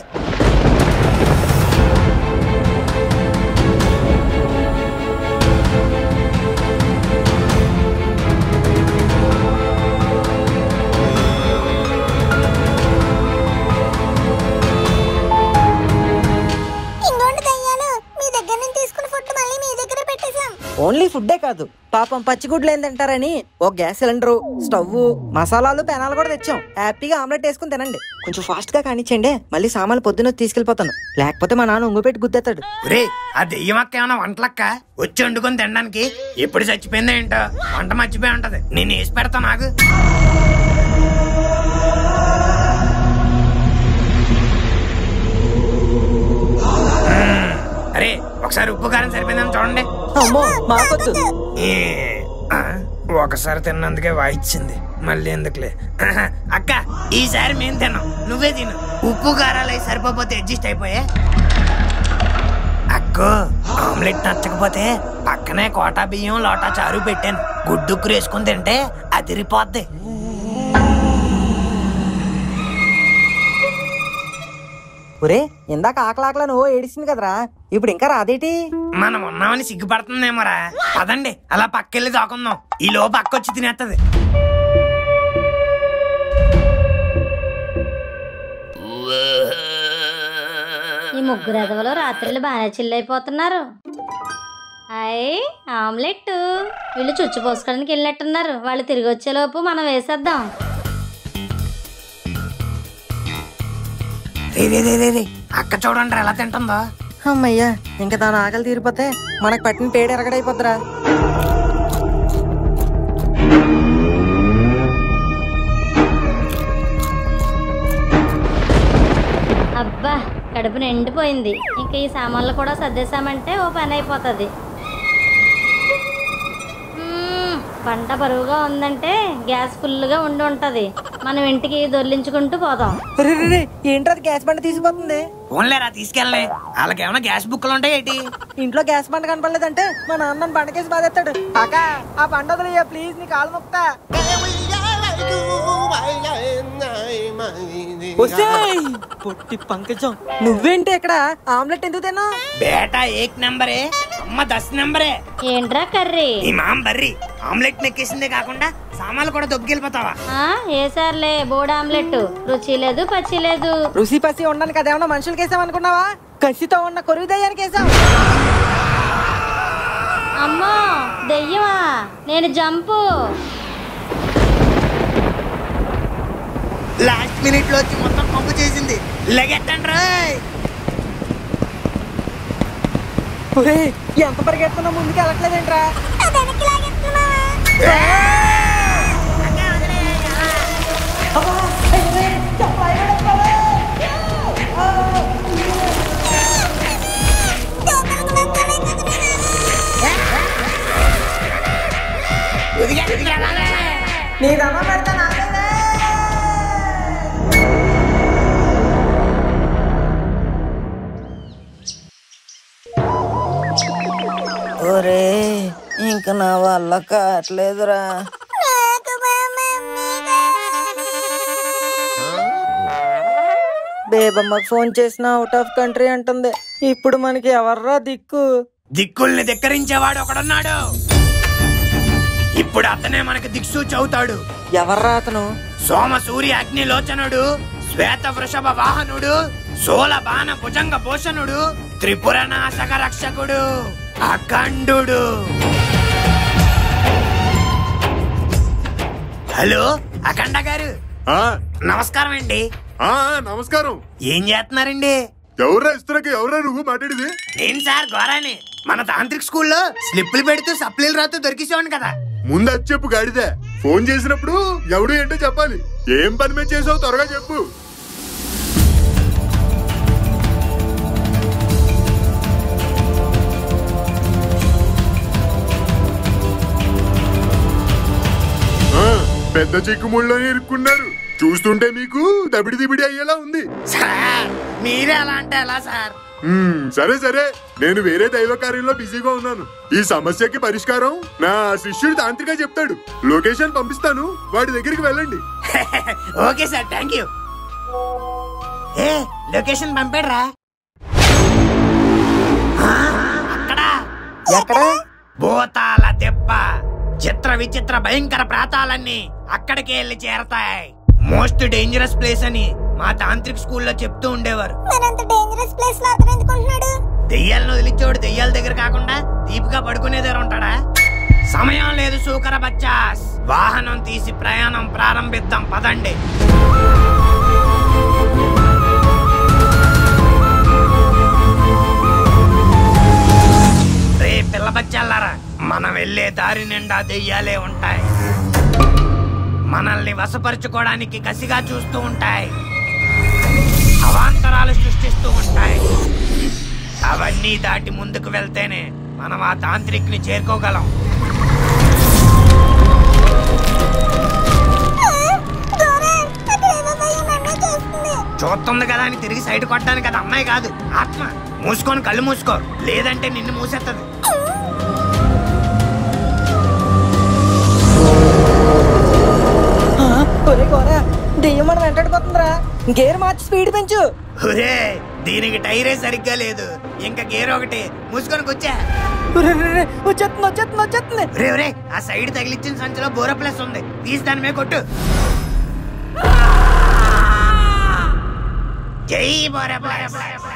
ఇంకోటి దయ్యాలు మీ దగ్గర నుంచి తీసుకున్న ఫుడ్ మళ్ళీ మీ దగ్గర పెట్టేశాం ఓన్లీ ఫుడ్డే కాదు పాపం పచ్చిగుడ్లు ఏం తింటారని ఓ గ్యాస్ సిలిండర్ స్టవ్ మసాలాలు పెనాలు కూడా తెచ్చాం హ్యాపీగా ఆమ్లెట్ వేసుకుని తినండి కొంచెం ఫాస్ట్ గా కానిచ్చండి మళ్ళీ సామాన్లు పొద్దున్న తీసుకెళ్లిపోతాను లేకపోతే మా నాన్న ఉంగు పెట్టి గుద్దేస్తాడు రే ఆ దెయ్యం అక్క ఏమైనా వంటలక్క వచ్చి వండుకొని తినడానికి ఎప్పుడు చచ్చిపోయిందో ఏంటో వంట మర్చిపోయి ఉంటది నేను వేసి పెడతా నాకు మ్మ్. అరే ఒకసారి ఉప్పు కారం సరిపోయిందని చూడండి అమ్మో మాకొద్దు ఏ, ఆ, ఒకసారి తిన్నందుకే వాయిచ్చింది మళ్ళీ ఎందుకులే ఆహా, అక్క ఈసారి మేము తిన్నాం నువ్వే తిను ఉప్పు కారాలు అయి సరిపోతే అడ్జస్ట్ అయిపోయే అక్కో ఆమ్లెట్ నచ్చకపోతే పక్కనే కోటా బియ్యం లోటా చారు పెట్టాను గుడ్డుక్కురు వేసుకుని తింటే అదిరిపోద్ది ఒరే ఇందాక ఆకలాకలా నువ్వు ఏడిసింది కదరా ఇప్పుడు ఇంకా రాదేటి మనం ఉన్నామని సిగ్గుపడుతుందేమోరా పదండి అలా పక్కెళ్ళి దాకుందాం ఈ లోపు అక్క వచ్చి తినేత్తది ఈ ముగ్గురు ఎదవలు రాత్రులు బాగానే చిల్లైపోతున్నారు అయ్ ఆమ్లెట్ వీళ్ళు చుచ్చు పోసుకోవడానికి వెళ్ళినట్టున్నారు వాళ్ళు తిరిగి వచ్చేలోపు మనం వేసేద్దాం రే రే రే రే రే అక్క చూడండి ఎలా తింటుందో అమ్మయ్యా ఇంకా దాని ఆకలి తీరిపోతే మనకు పట్టిన పేడు ఎరగడైపోద్దిరా అబ్బా కడుపు నిండిపోయింది ఇంకా ఈ సామాన్లు కూడా సర్దేశామంటే ఓ పని అయిపోతుంది మ్మ్, పంట బరువుగా ఉందంటే గ్యాస్ ఫుల్గా ఉండి ఉంటది మనం ఇంటికి దొర్లించుకుంటూ పోదాం రే, రే, రే, ఏంట్రా అది గ్యాస్ బండ తీసుకుపోతుంది ఫోన్లేరా తీసుకెళ్ళలే వాళ్ళకి ఏమైనా గ్యాస్ బుక్లు ఉంటాయి ఏంటి ఇంట్లో గ్యాస్ బండ కనపడలేదంటే మా నాన్న నన్ను బండకేసి బాధేస్తాడు అక్క ఆ బండ వదిలేయ్యా ప్లీజ్ నీ కాలు మొక్తా ఒసేయ్! పొట్టి పంకజం నువ్వేంటి ఇక్కడ ఆమ్లెట్ ఎందుకు తిన్నా బేటా ఏక్ నంబరే అమ్మ దస్ నంబరే ఏంట్రా కర్రీ ఈ మామ బర్రి ఆమ్లెట్ నెక్కేసిందే కాకుండా సామాన్లు కూడా దొబ్బుకెళ్ళిపోతావా ఆ, ఏసార్లే బోర్డు ఆమ్లెట్ రుచి లేదు పచ్చి లేదు రుచి పసి ఉండడానికి అదేమన్నా మనుషులకి వేసామనుకున్నావా కసితో ఉన్న కొరువు దయ్యానికి వేసాం అమ్మో దెయ్యమా నేను జంపు లాస్ట్ మినిట్ లో వచ్చి మొత్తం పంపు చేసింది లెగెత్తండి రాయ్ ఒరేయ్, ఎంత పరిగెడుతున్నా ముందుకు వెళ్ళట్లేదేంట్రా నీ దండం పెడతా నాకైనా ఒరే ఇంక నా వల్ల కావట్లేదురా బేబమ్మకు ఫోన్ చేసిన అవుట్ ఆఫ్ కంట్రీ అంటుంది ఇప్పుడు మనకి ఎవర్రా దిక్కు దిక్కుల్ని ధిక్కరించేవాడు ఒకడున్నాడు ఇప్పుడు అతనే మనకి దిక్సూచి అవుతాడు ఎవర్రా అతను సోమ సూర్య అగ్ని లోచనుడు శ్వేత వృషభ వాహనుడు సోల బాణ భుజంగ భూషణుడు త్రిపుర నాశక రక్షకుడు అఖండుడు హలో అఖండ గారు ఆ, నమస్కారం అండి ఆ, నమస్కారం ఏం చేస్తున్నారండి ఎవరా ఇస్తున్నాక ఎవరా నువ్వు మాట్లాడేది నేను సార్ గోరాని మన తాంత్రిక స్కూల్లో స్లిప్పులు పెడుతూ సప్లీలు రాతూ దొరికిసేవాడిని కదా ముందు అది చెప్పు గాడిదే ఫోన్ చేసినప్పుడు ఎవడు ఏంటో చెప్పాలి ఏం పని మీద చేసావు త్వరగా చెప్పు ఆ, పెద్ద చిక్కుముళ్ళని ఇరుక్కున్నారు చూస్తుంటే మీకు దబిడి దిబిడి అయ్యేలా ఉంది సార్ మీరే అలా అంటే ఎలా సార్ మ్మ్, సరే సరే నేను వేరే దైవ కార్యంలో బిజీగా ఉన్నాను ఈ సమస్యకి పరిష్కారం నా శిష్యుడు తాంత్రిక చెప్తాడు లొకేషన్ పంపిస్తాను వాడి దగ్గరికి వెళ్ళండి ఓకే సార్ థ్యాంక్ యూ ఏ లొకేషన్ పంపాడురా ఆ, అక్కడ ఎక్కడ భూతాల దెబ్బ చిత్ర విచిత్ర భయంకర ప్రాతాలన్నీ అక్కడికే వెళ్ళి చేరతాయి మోస్ట్ డేంజరస్ ప్లేస్ అని మా తాంత్రిక స్కూల్లో చెప్తూ ఉండేవారు మరంత డేంజరస్ ప్లేస్ లో అతను ఎందుకుంటున్నాడు దెయ్యాలను వదిలించోడు దెయ్యాల దగ్గర కాకుండా దీపుగా పడుకునే దగ్గర ఉంటాడా సమయం లేదు సూకర బచ్చాస్ వాహనం తీసి ప్రయాణం ప్రారంభిద్దాం పదండి రే పిల్ల బచ్చాలారా మనం వెళ్ళే దారి నిండా దెయ్యాలే ఉంటాయి మనల్ని వశపరుచుకోవడానికి కసిగా చూస్తూ ఉంటాయి అవాంతరాలు సృష్టిస్తూ ఉంటాయి అవన్నీ దాటి ముందుకు వెళ్తేనే మనం ఆ తాంత్రిక్ని చేరుకోగలం చూస్తుంది కదా అని తిరిగి సైడ్ కొట్టడానికి అది అమ్మాయి కాదు ఆత్మ మూసుకొని కళ్ళు మూసుకో లేదంటే నిన్ను మూసేస్తుంది ఆ, ఒరే కోరా దెయ్యం మనం వెంటాడిపోతుందిరా గేర్ మార్చి స్పీడ్ పెంచు ఒరే దీనికి టైరే సరిగ్గా లేదు ఇంకా గేర్ ఒకటి మూసుకొని కూర్చా ఒరే, ఒరే, ఒరే, వచ్చేస్తుంది వచ్చేస్తుంది వచ్చేస్తుంది ఒరే ఒరే ఆ సైడ్ తగిలిచ్చిన సంచిలో బోర ప్లస్ ఉంది తీసి దాని మీద కొట్టు జై బోర ప్లస్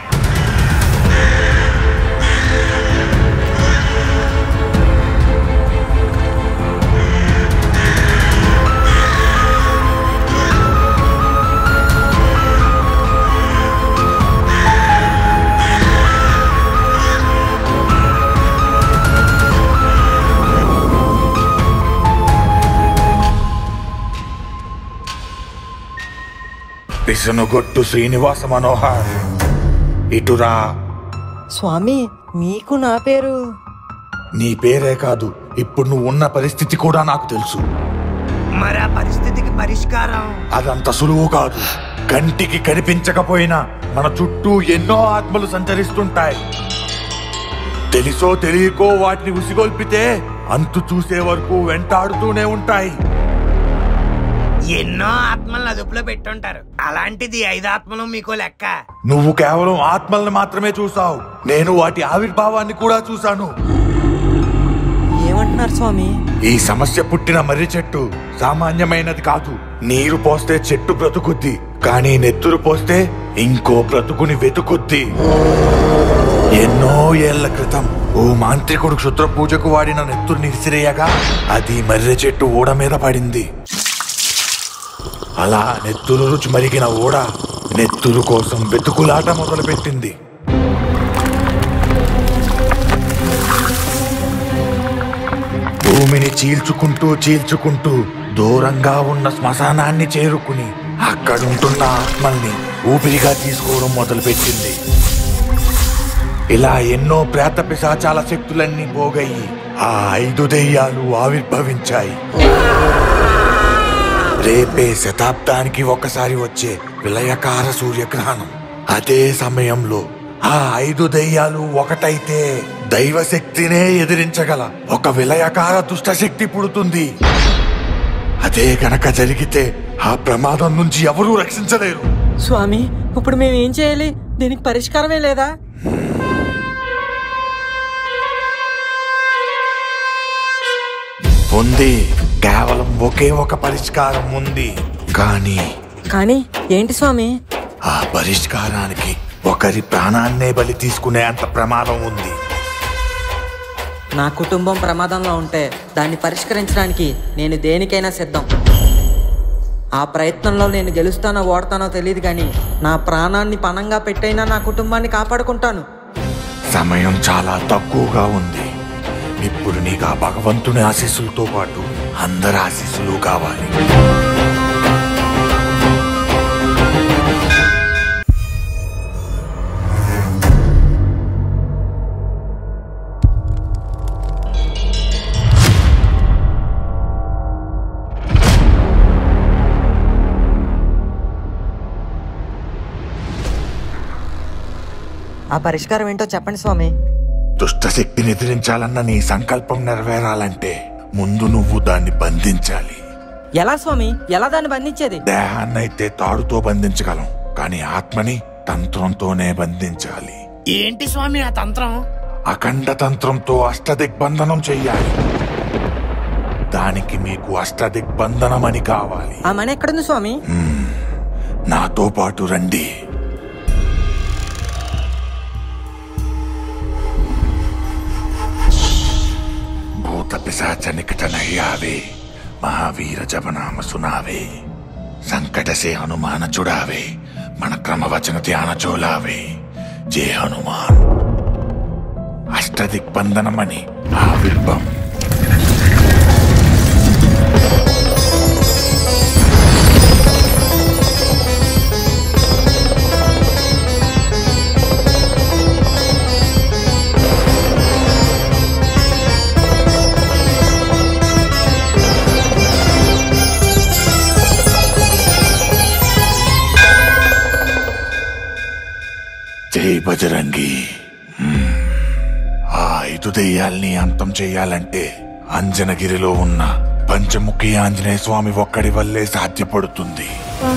పిసనుగొట్టు శ్రీనివాస మనోహర్ ఇటురా స్వామి మీకు నా పేరు నీ పేరే కాదు ఇప్పుడు నువ్వు ఉన్న పరిస్థితి కూడా నాకు తెలుసు మరి ఆ పరిస్థితికి పరిష్కారం అదంత సులువు కాదు కంటికి కనిపించకపోయినా మన చుట్టూ ఎన్నో ఆత్మలు సంచరిస్తుంటాయి తెలుసో తెలియకో వాటిని ఉసిగొల్పితే అంతు చూసే వరకు వెంటాడుతూనే ఉంటాయి ఎన్నో ఆత్మలను అదుపులో పెట్టుంటారు అలాంటిది ఐదు ఆత్మలు మీకు లెక్క నువ్వు కేవలం ఆత్మల్ని మాత్రమే చూసావు నేను వాటి ఆవిర్భావాన్ని కూడా చూశాను ఏమంటున్నావు ఏమంటున్నారు స్వామి ఈ సమస్య పుట్టిన మర్రి చెట్టు సామాన్యమైనది కాదు నీరు పోస్తే చెట్టు బ్రతుకుద్ది కానీ నెత్తురు పోస్తే ఇంకో బ్రతుకుని వెతుకుద్ది ఎన్నో ఏళ్ల క్రితం ఓ మాంత్రికుడు క్షుద్ర పూజకు వాడిన నెత్తురు విసిరేయగా అది మర్రి చెట్టు ఊడ మీద పడింది అలా నెత్తురు రుచి మరిగిన ఊడ నెత్తురు కోసం వెతుకులాట మొదలుపెట్టింది భూమిని చీల్చుకుంటూ చీల్చుకుంటూ దూరంగా ఉన్న శ్మశానాన్ని చేరుకుని అక్కడుంటున్న ఆత్మల్ని ఊపిరిగా తీసుకోవడం మొదలుపెట్టింది ఇలా ఎన్నో ప్రేత పిశాచాల శక్తులన్నీ పోగయ్యి ఆ ఐదు దెయ్యాలు ఆవిర్భవించాయి రేపే శతాబ్దానికి ఒకసారి వచ్చే విలయకార సూర్యగ్రహణం అదే సమయంలో ఆ ఐదు దెయ్యాలు ఒకటైతే దైవ శక్తినే ఎదిరించగల ఒక విలయకార దుష్ట శక్తి పుడుతుంది అదే గనక జరిగితే ఆ ప్రమాదం నుంచి ఎవరూ రక్షించలేరు స్వామి ఇప్పుడు మేము ఏం చేయాలి దీనికి పరిష్కారమే లేదా ఉంది కేవలం ఒకే ఒక పరిష్కారం ఉంది కానీ కానీ ఏంటి స్వామి ఆ పరిష్కారానికి ఒకరి ప్రాణాన్నే బలి తీసుకునే అంత ప్రమాదం ఉంది నా కుటుంబం ప్రమాదంలో ఉంటే దాన్ని పరిష్కరించడానికి నేను దేనికైనా సిద్ధం ఆ ప్రయత్నంలో నేను గెలుస్తానో ఓడతానో తెలియదు కానీ నా ప్రాణాన్ని పణంగా పెట్టైనా నా కుటుంబాన్ని కాపాడుకుంటాను సమయం చాలా తక్కువగా ఉంది ఇప్పుడు నీకు ఆ భగవంతుని ఆశీస్సులతో పాటు అందరి ఆశీస్సులు కావాలి ఆ పరిష్కారం ఏంటో చెప్పండి స్వామి దుష్ట శక్తిని ఎదిరించాలన్న నీ సంకల్పం నెరవేరాలంటే ముందు నువ్వు దాన్ని బంధించాలి ఎలా స్వామి ఎలా దాన్ని బంధించేది దేహాన్నైతే తాడుతో బంధించగలం కానీ ఆత్మని తంత్రంతోనే బంధించాలి ఏంటి స్వామి ఆ తంత్రం అఖండ తంత్రంతో అష్టదిగ్బంధనం చెయ్యాలి దానికి మీకు అష్టదిగ్బంధనం అని కావాలి ఆ మని ఎక్కడుంది స్వామి నాతో పాటు రండి భూత పిశాచ నికట నయ్యావే మహావీర జపనామ సునావే సంకట సే హనుమాన చుడావే మన క్రమవచన ధ్యాన చోలావే జే హనుమాన్ అష్టదిగ్బంధనమని ఆవిర్భం జై బజరంగి మ్మ్. ఆ ఐదు దెయ్యాల్ని అంతం చేయాలంటే అంజనగిరిలో ఉన్న పంచముఖి ఆంజనేయ స్వామి ఒక్కడి వల్లే సాధ్యపడుతుంది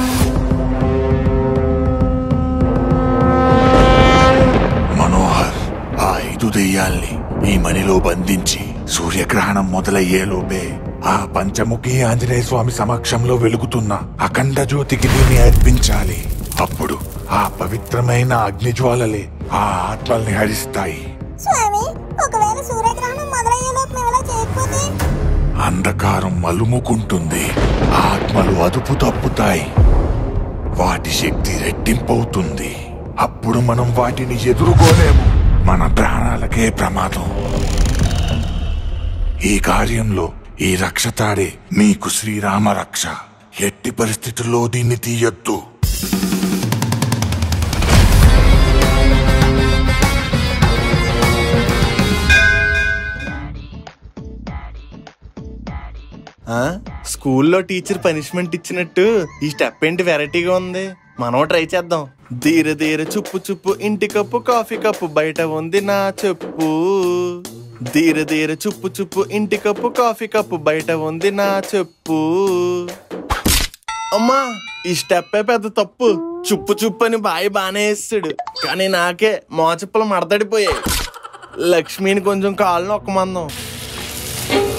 మనోహర్ ఆ ఐదు దెయ్యాల్ని ఈ మణిలో బంధించి సూర్యగ్రహణం మొదలయ్యేలోపే ఆ పంచముఖి ఆంజనేయ స్వామి సమక్షంలో వెలుగుతున్న అఖండ జ్యోతికి దీన్ని అర్పించాలి అప్పుడు ఆ పవిత్రమైన అగ్నిజ్వాలలే ఆ ఆత్మల్ని హరిస్తాయి స్వామి ఒకవేళ సూర్యగ్రహణం మొదలయ్యేలోపు మేము ఇలా చేయకపోతే అంధకారం మలుముకుంటుంది ఆత్మలు అదుపు తప్పుతాయి వాటి శక్తి రెట్టింపవుతుంది అప్పుడు మనం వాటిని ఎదుర్కోలేము మన ప్రాణాలకే ప్రమాదం ఈ కార్యంలో ఈ రక్ష తాడే మీకు శ్రీరామ రక్ష ఎట్టి పరిస్థితుల్లో దీన్ని తీయొద్దు ఆ స్కూల్లో టీచర్ పనిష్మెంట్ ఇచ్చినట్టు ఈ స్టెప్ ఏంటి వెరైటీగా ఉంది మనం ట్రై చేద్దాం ధీర ధీర చుప్పు చుప్పు ఇంటి కప్పు కాఫీ కప్పు బయట ఉంది నా చెప్పు ధీర ధీర చుప్పు చుప్పు ఇంటి కప్పు కాఫీ కప్పు బయట ఉంది నా చెప్పు అమ్మా ఈ స్టెప్ పెద్ద తప్పు చుప్పు చుప్పు అని బాయి బానే వేస్తాడు కానీ నాకే మోచప్పలు మడతడిపోయాయి లక్ష్మిని కొంచెం కాళ్ళు నొక్కమందాం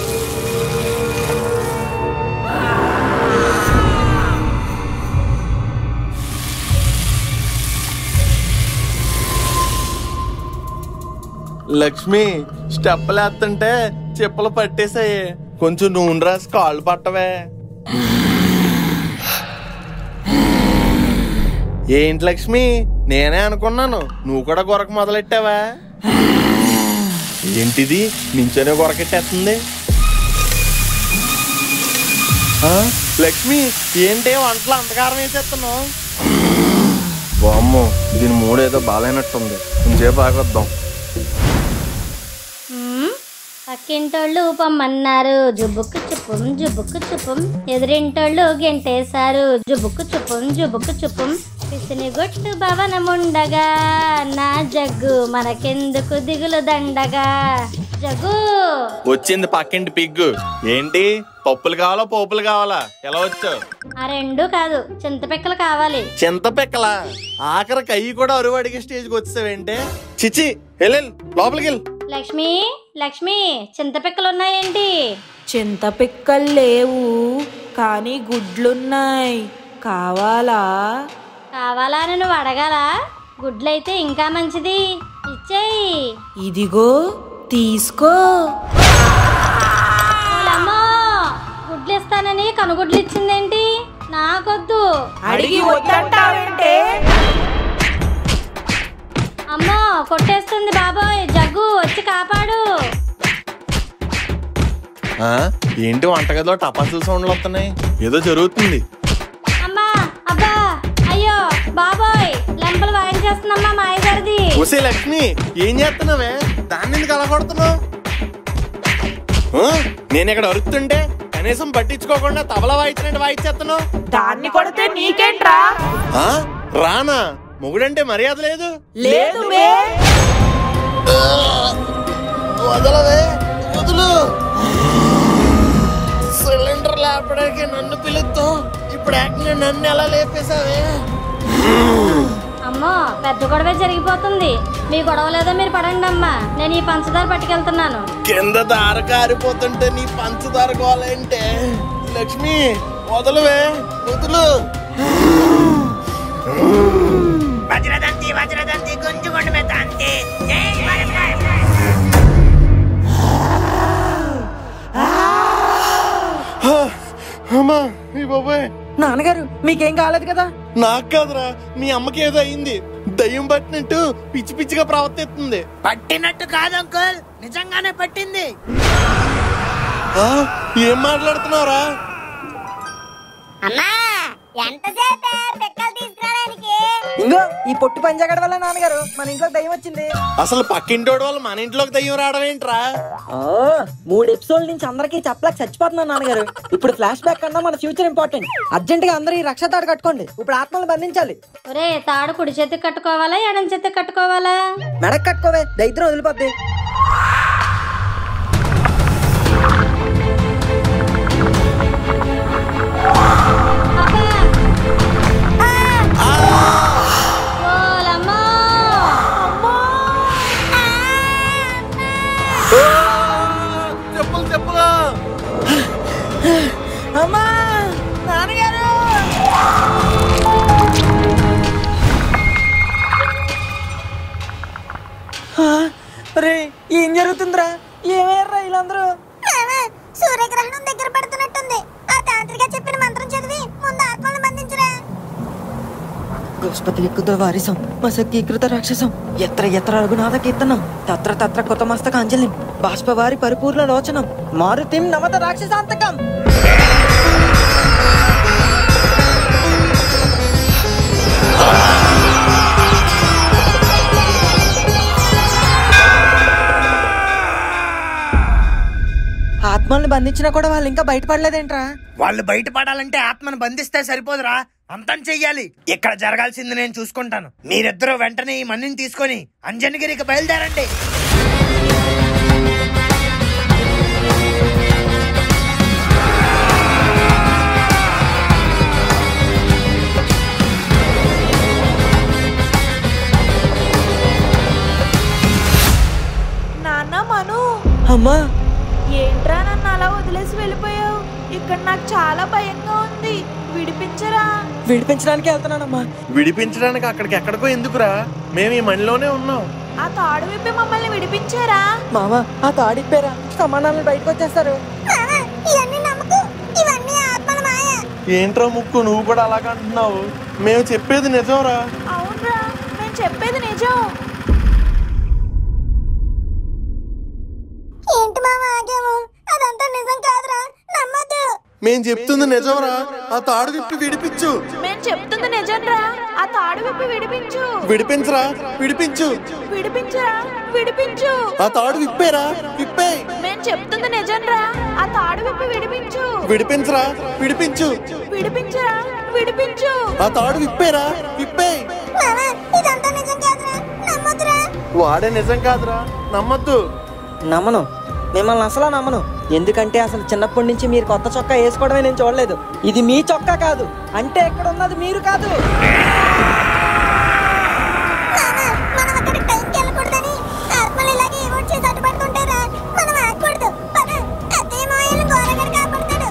లక్ష్మి స్టెప్పులు వేస్తుంటే చెప్పులు పట్టేసాయి కొంచెం నూనె రాసి కాళ్ళు పట్టవే ఏంటి లక్ష్మి నేనే అనుకున్నాను నువ్వు కూడా గొరక మొదలెట్టావా ఏంటిది నించోనే గొరకెట్టేస్తుంది ఆ, లక్ష్మి ఏంటి వంటలు అంతకారం వేసేస్తున్నావు బామ్మో దీని మూడేదో బాగాలేనట్టుంది కొంచెంసేపు ఆగొద్దాం మ్మ్. పక్కింటోళ్ళు పొమ్మన్నారు జుబుక్కు చుప్పుం జుబుక్కు చుప్పుం ఎదురింటోళ్ళు గెంటేశారు జుబుక్కు చుప్పుం జుబుక్కు చుప్పుం పిసిని గొట్టు భవనముండగా నా జగ్గు మనకెందుకు దిగులు దండగా జగ్గు వచ్చింది పక్కింటి పిగ్గు ఏంటి పప్పులు కావాలా పోపులు కావాలా ఎలా వచ్చావు ఆ రెండు కాదు చింతపిక్కలు కావాలి చింత పిక్కల ఆఖరికి అయ్యి కూడా అరువు అడిగే స్టేజ్కి వచ్చావేంటే చిచి వెళ్ళు లోపలికి వెళ్ళు లక్ష్మి లక్ష్మి చింతపిక్కలు ఉన్నాయేంటి చింతపిక్కలు లేవు కానీ గుడ్లున్నాయి కావాలా కావాలా అని నువ్వు అడగాల గుడ్లైతే ఇంకా మంచిది ఇచ్చేయి ఇదిగో తీసుకో ఓలమ్మో గుడ్లు ఇస్తానని కనుగుడ్లు ఇచ్చిందేంటి నాకొద్దు అడిగి వద్దంటావేంటే అమ్మో కొట్టేస్తుంది బాబోయ్ జగ్గు వచ్చి కాపాడు ఆ, ఏంటి వంటగదిలో టపాసుల సౌండ్లు వస్తున్నాయి ఏదో జరుగుతుంది అమ్మా అబ్బా అయ్యో బాబోయ్ లెంపలు వాయించేస్తుందమ్మా మాయగారిది ఒసే లక్ష్మి ఏం చేస్తున్నావే దాన్ని ఎందుకు అలా కొడుతున్నావు ఆ, నేను ఇక్కడ అరుస్తుంటే కనీసం పట్టించుకోకుండా తబలా వాయించినట్టు వాయించేస్తున్నావు దాన్ని కొడితే నీకేంట్రా ఆ, రానా మొగుడంటే మర్యాద లేదు లేదు మే వదలవే వదులు సిలిండర్ లేపడానికి నన్ను పిలుస్తూ ఇప్పుడు ఏకంగా నన్ను ఎలా లేపేశావే అమ్మో పెద్ద గొడవే జరిగిపోతుంది మీ గొడవ లేదో మీరు పడండి అమ్మా నేను ఈ పంచదార పట్టుకెళ్తున్నాను కింద దార కారిపోతుంటే నీ పంచదార గోలంటే లక్ష్మి వదలవే వదులు వజ్రదంతి వజ్రదంతి గుంజుకొండ మీద అంతే జై వరప్రసాద్. అమ్మా ఈ బాబాయ్ నాన్నగారు మీకేం కాలేదు కదా నాకు కాదురా మీ అమ్మకి ఏదో అయింది దయ్యం పట్టినట్టు పిచ్చి పిచ్చిగా ప్రవర్తిస్తుంది పట్టినట్టు కాదు అంకుల్ నిజంగానే పట్టింది ఆ, ఏం మాట్లాడుతున్నావురా అమ్మా ఎంతసేపే పిక్కలు తీసుకురావడానికి ఇంకో ఈ పొట్టు పంజాగడ వల్ల నాన్నగారు మన ఇంట్లో దయ్యం వచ్చింది అసలు పక్కింటోడు వాళ్ళు మన ఇంట్లోకి దయ్యం రావడం ఏంట్రా ఆ, మూడు ఎపిసోడ్ నుంచి అందరికీ చెప్పలేక చచ్చిపోతున్నాను నాన్నగారు ఇప్పుడు ఫ్లాష్ బ్యాక్ కన్నా మన ఫ్యూచర్ ఇంపార్టెంట్ అర్జెంట్ గా అందరూ ఈ రక్ష తాడు కట్టుకోండి ఇప్పుడు ఆత్మలు బంధించాలి ఒరే తాడు కుడి చేతికి కట్టుకోవాలా ఎడం చేతికి కట్టుకోవాలా మెడక్ కట్టుకోవే దైత్రం వదిలిపోద్ది ఓలమ్మో చెప్పులు చెప్పులు అమ్మా నాన్నగారు ఆ, రే ఏం జరుగుతుందిరా ఏమయ్యారా వీళ్ళందరూ సూర్యగ్రహణం దగ్గర పడుతున్నట్టుంది ఆ తాంత్రిక చెప్పిన మంత్రం చదివి ముందు ఆత్మలను బంధించరా గోష్పతిలిక్కుతో వారిసం మసకీకృత రాక్షసం ఎత్ర ఎత్ర రఘునాథ కీర్తనం తత్ర తత్ర కృతమస్తక అంజలిం బాష్పవారి పరిపూర్ణ లోచనం మారుతిం నమత రాక్షసాంతకం ఆత్మల్ని బంధించినా కూడా వాళ్ళు ఇంకా బయటపడలేదేంట్రా వాళ్ళు బయటపడాలంటే ఆత్మను బంధిస్తే సరిపోదురా అంతం చెయ్యాలి ఇక్కడ జరగాల్సింది నేను చూసుకుంటాను మీరిద్దరూ వెంటనే ఈ మన్నిని తీసుకొని అంజనగిరికి బయలుదేరండి నాన్న మను అమ్మా ఏంట్రా నన్ను అలా వదిలేసి వెళ్ళిపోయావు ఇక్కడ నాకు చాలా భయంగా ఉంది విడిపించరా విడిపించడానికి వెళ్తున్నానమ్మా విడిపించడానికి అక్కడికి ఎక్కడికో ఎందుకురా మేము ఈ మనలోనే ఉన్నాం ఆ తాడు విప్పి మమ్మల్ని విడిపించారా మామ ఆ తాడిప్పారా సమానాలు బయటకు వచ్చేస్తారు ఇవన్నీ నమ్మకు ఇవన్నీ ఆత్మల మాయ ఏంట్రా ముక్కు నువ్వు కూడా అలాగంటున్నావు మేము చెప్పేది నిజంరా అవునరా నేను చెప్పేది నిజం ఏంటి మామ ఆగాము అదంతా నిజం కాదురా నమ్మద్దు మేం చెప్తుంది నిజంరా ఆ తాడు విప్పి విడిపించు మేము చెప్తుంది నిజంరా ఆ తాడు విప్పి విడిపించు విడిపించరా విడిపించు విడిపించరా విడిపించు ఆ తాడు విప్పేరా విప్పే మేము చెప్తుంది నిజంరా ఆ తాడు విప్పి విడిపించు విడిపించరా విడిపించు విడిపించరా విడిపించు ఆ తాడు విప్పేరా విప్పే మామ ఇదంతా నిజం కాదురా నమ్మొద్దురా వాడే నిజం కాదురా నమ్మద్దు నమ్మను మిమ్మల్ని అసలు నమ్మను ఎందుకంటే అసలు చిన్నప్పటి నుంచి మీరు కొత్త చొక్కా వేసుకోవడమే నేను చూడలేదు ఇది మీ చొక్కా కాదు అంటే ఇక్కడ ఉన్నది మీరు కాదు మామ మనం అక్కడికి టైంకి వెళ్ళకూడదని ఆత్మలు ఇలాగే ఏవో చేసి అడ్డుపడుతుంటారా మనం ఆగకూడదు పద అదే మాయలు గోరగడు కాపాడతాడు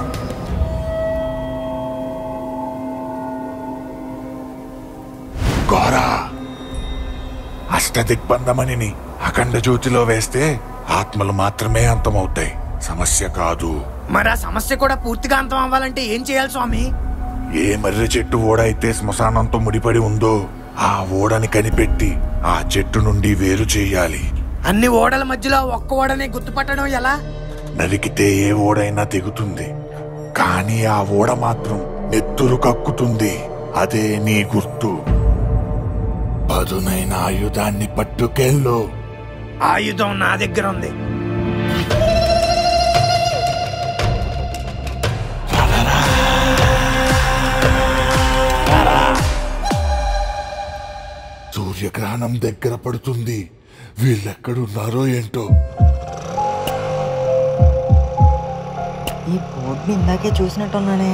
ఘోరా అష్టదిగ్బంధమణిని అఖండ జ్యోతిలో వేస్తే ఆత్మలు మాత్రమే అంతమవుతాయి సమస్య కాదు మరి ఆ సమస్య కూడా పూర్తిగా అంతం అవ్వాలంటే ఏం చేయాలి స్వామి ఏ మర్రి చెట్టు ఓడ అయితే శ్మశానంతో ముడిపడి ఉందో ఆ ఓడని కనిపెట్టి ఆ చెట్టు నుండి వేరు చేయాలి అన్ని ఓడల మధ్యలో ఒక్క ఓడనే గుర్తుపట్టడం ఎలా నరికితే ఏ ఓడైనా తెగుతుంది కానీ ఆ ఓడ మాత్రం నెత్తురు కక్కుతుంది అదే నీ గుర్తు పదునైన ఆయుధాన్ని పట్టుకెళ్ళు ఆయుధం నా దగ్గర ఉంది సూర్యగ్రహణం దగ్గర పడుతుంది వీళ్ళెక్కడున్నారో ఏంటో ఈ బోర్డుని ఇందాకే చూసినట్టున్నానే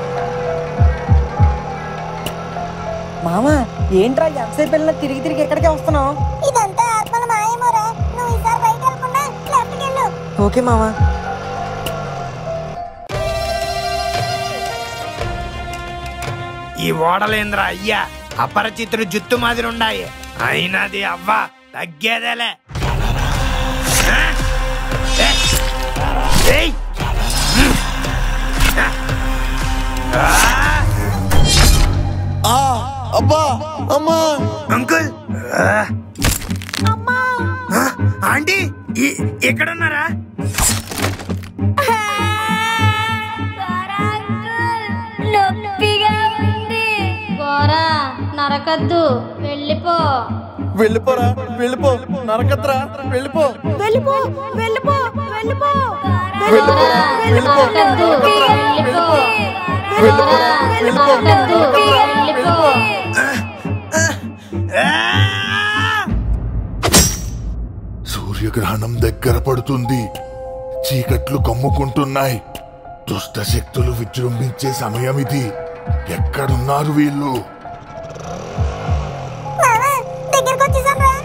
మామ ఏంట్రా ఎంతసేపు వెళ్ళినా తిరిగి తిరిగి ఎక్కడికే వస్తున్నావు ఇదంతా ఆత్మల మాయేమోరా నువ్వు ఈసారి బయట వెళ్ళకుండా లెఫ్ట్కి వెళ్ళు ఓకే మామ ఈ ఓడలేంద్ర అయ్యా అపరిచితుడు జుత్తు మాదిరి ఉండాయి అయినది అవ్వ తగ్గేదేలే ఆ? ఏ? ఏయ్! ఆ! ఆ అబ్బా అమ్మా అంకుల్ ఆ! ఆ, ఆంటీ ఈ- ఎక్కడున్నారా నొప్పిగా ఉంది గోరా నరకద్దు వెళ్ళిపో వెళ్ళిపోరా వెళ్ళిపో నరకద్రా వెళ్ళిపో వెళ్ళిపో వెళ్ళిపో వెళ్ళిపో వెళ్ళిపో వెళ్ళిపో నరకద్దు వెళ్ళిపో వెళ్ళిపో వెళ్ళిపో నరకద్దు వెళ్ళిపో ఆ! సూర్యగ్రహణం దగ్గర పడుతుంది చీకట్లు కమ్ముకుంటున్నాయి దుష్ట శక్తులు విజృంభించే సమయం ఇది ఎక్కడున్నారు వీళ్ళు మామ దగ్గరకు వచ్చేసాం రా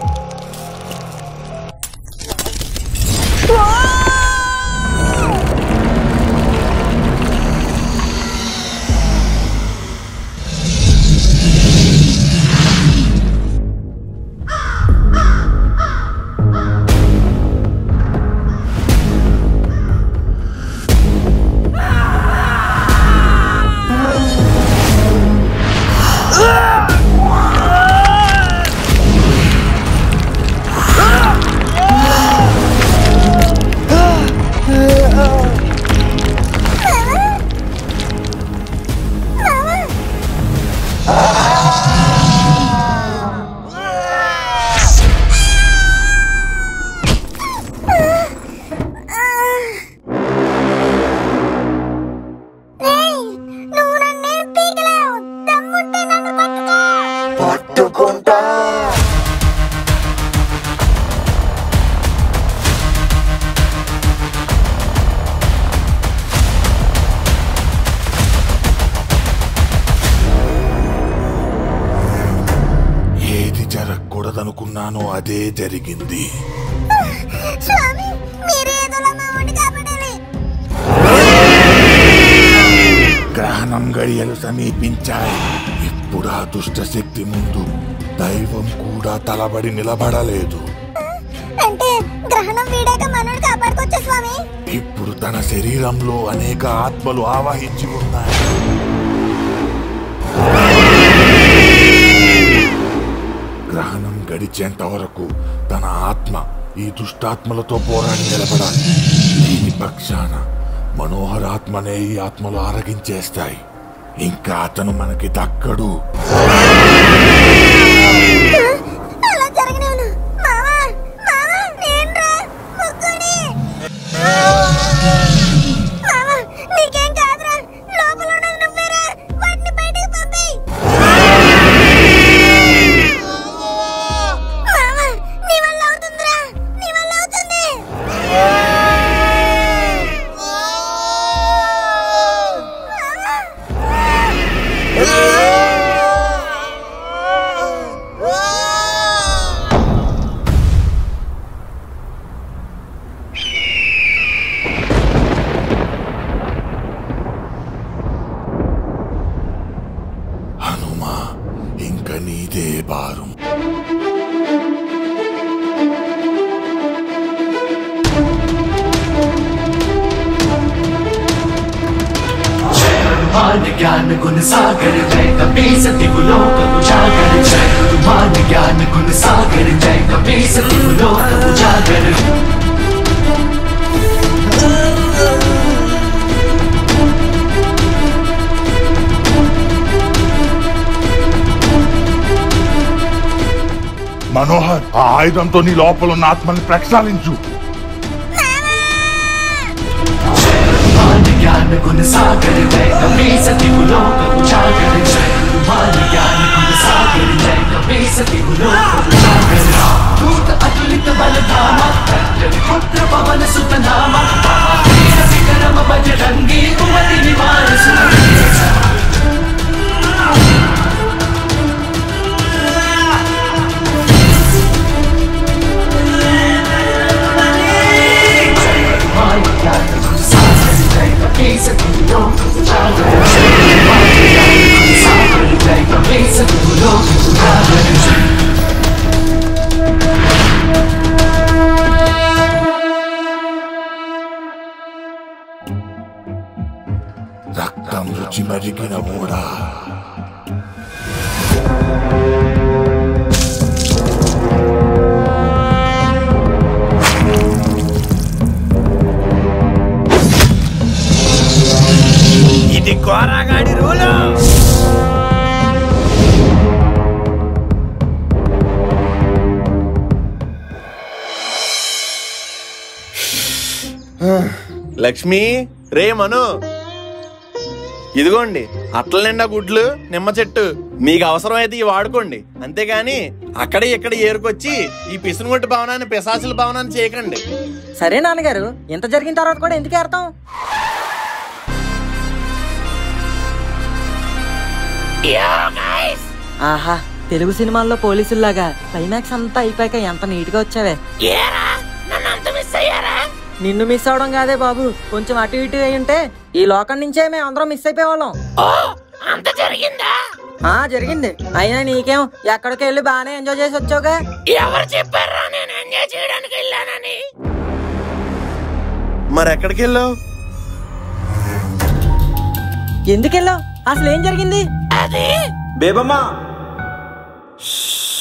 ఏయ్, నువ్వు నన్నేం పీకలేవు దమ్ముంటే నన్ను పట్టుకో పట్టుకుంటా ఏది జరగకూడదనుకున్నానో అదే జరిగింది స్వామి మీరే ఏదోలా మా వాడిని కాపాడాలి గ్రహణం గడియలు సమీపించాయి ఇప్పుడు ఆ దుష్ట శక్తి ముందు దైవం కూడా తలబడి నిలబడలేదు అంటే గ్రహణం వీడాక మనోడు కాపాడుకోవచ్చా స్వామి ఇప్పుడు తన శరీరంలో అనేక ఆత్మలు ఆవహించి ఉన్నాయి గ్రహణం గడిచేంత వరకు తన ఆత్మ ఈ దుష్టాత్మలతో పోరాడి నిలబడాలి దీని పక్షాన మనోహరాత్మనే ఈ ఆత్మలు ఆరగించేస్తాయి ఇంకా అతను మనకి దక్కడు అలా జరగనివ్వను మావా మావా నేనురా ముక్కుని మావా నీకేం కాదురా లోపల ఉన్నది నువ్వేరా వాటిని బయటికి పంపేయ్ మావా నీ వల్ల అవుతుందిరా నీ వల్ల అవుతుంది హనుమా ఇంక నీదే భారం मान ज्ञान गुण सागर जय कपीस तिगुलोक उजागर जय मान ज्ञान गुण सागर जय कपीस तिगुलोक उजागर మనోహర్ ఆ ఆయుధంతో నీ లోపల ఉన్న ఆత్మని ప్రక్షాళించు मान ज्ञान गुण सागर जय कपीस तिगुलोक उजागर जय मान ज्ञान गुण सागर जय कपीस तिगुलोक उजागर भूत अतुलित बल धामा कंचन पुत्र पवन सुत नामा महावीर विक्रम बजरंगी कुमति निवार सुरवीर मान ज्ञान गुण सागर जय कपीस तिगुलोक उजागर जय मान ज्ञान गुण सागर जय कपीस तिगुलोक उजागर రక్తం రుచి మరిగిన కూడా ఇది కోరాగాడి రూలు లక్ష్మి రే మను ఇదిగోండి అట్ల నిండా గుడ్లు నిమ్మ చెట్టు మీకు అవసరమైతే ఇవి వాడుకోండి అంతేగాని అక్కడ ఇక్కడ ఏరుకొచ్చి ఈ పిసునుగొట్టు భవనాన్ని పిశాసుల భవనాన్ని చేయకండి సరే నాన్నగారు ఇంత జరిగిన తర్వాత కూడా ఎందుకు ఏడతాం ఆహా తెలుగు సినిమాల్లో పోలీసుల్లాగా క్లైమాక్స్ అంతా అయిపోయాక ఎంత నీట్ గా వచ్చావే నిన్ను మిస్ అవడం కాదే బాబు కొంచెం అటు ఇటు అయి ఉంటే ఈ లోకం నుంచే మేము అందరం మిస్ అయిపోయేవాళ్ళం అంత జరిగిందా ఆ జరిగింది అయినా నీకేం ఎక్కడికి వెళ్ళి బాగానే ఎంజాయ్ చేసి వచ్చావుగా ఎవరు చెప్పారా నేను ఎంజాయ్ చేయడానికి వెళ్ళానని మరి ఎక్కడికి వెళ్ళావు ఎందుకు వెళ్ళావు అసలు ఏం జరిగింది అది బేబమ్మా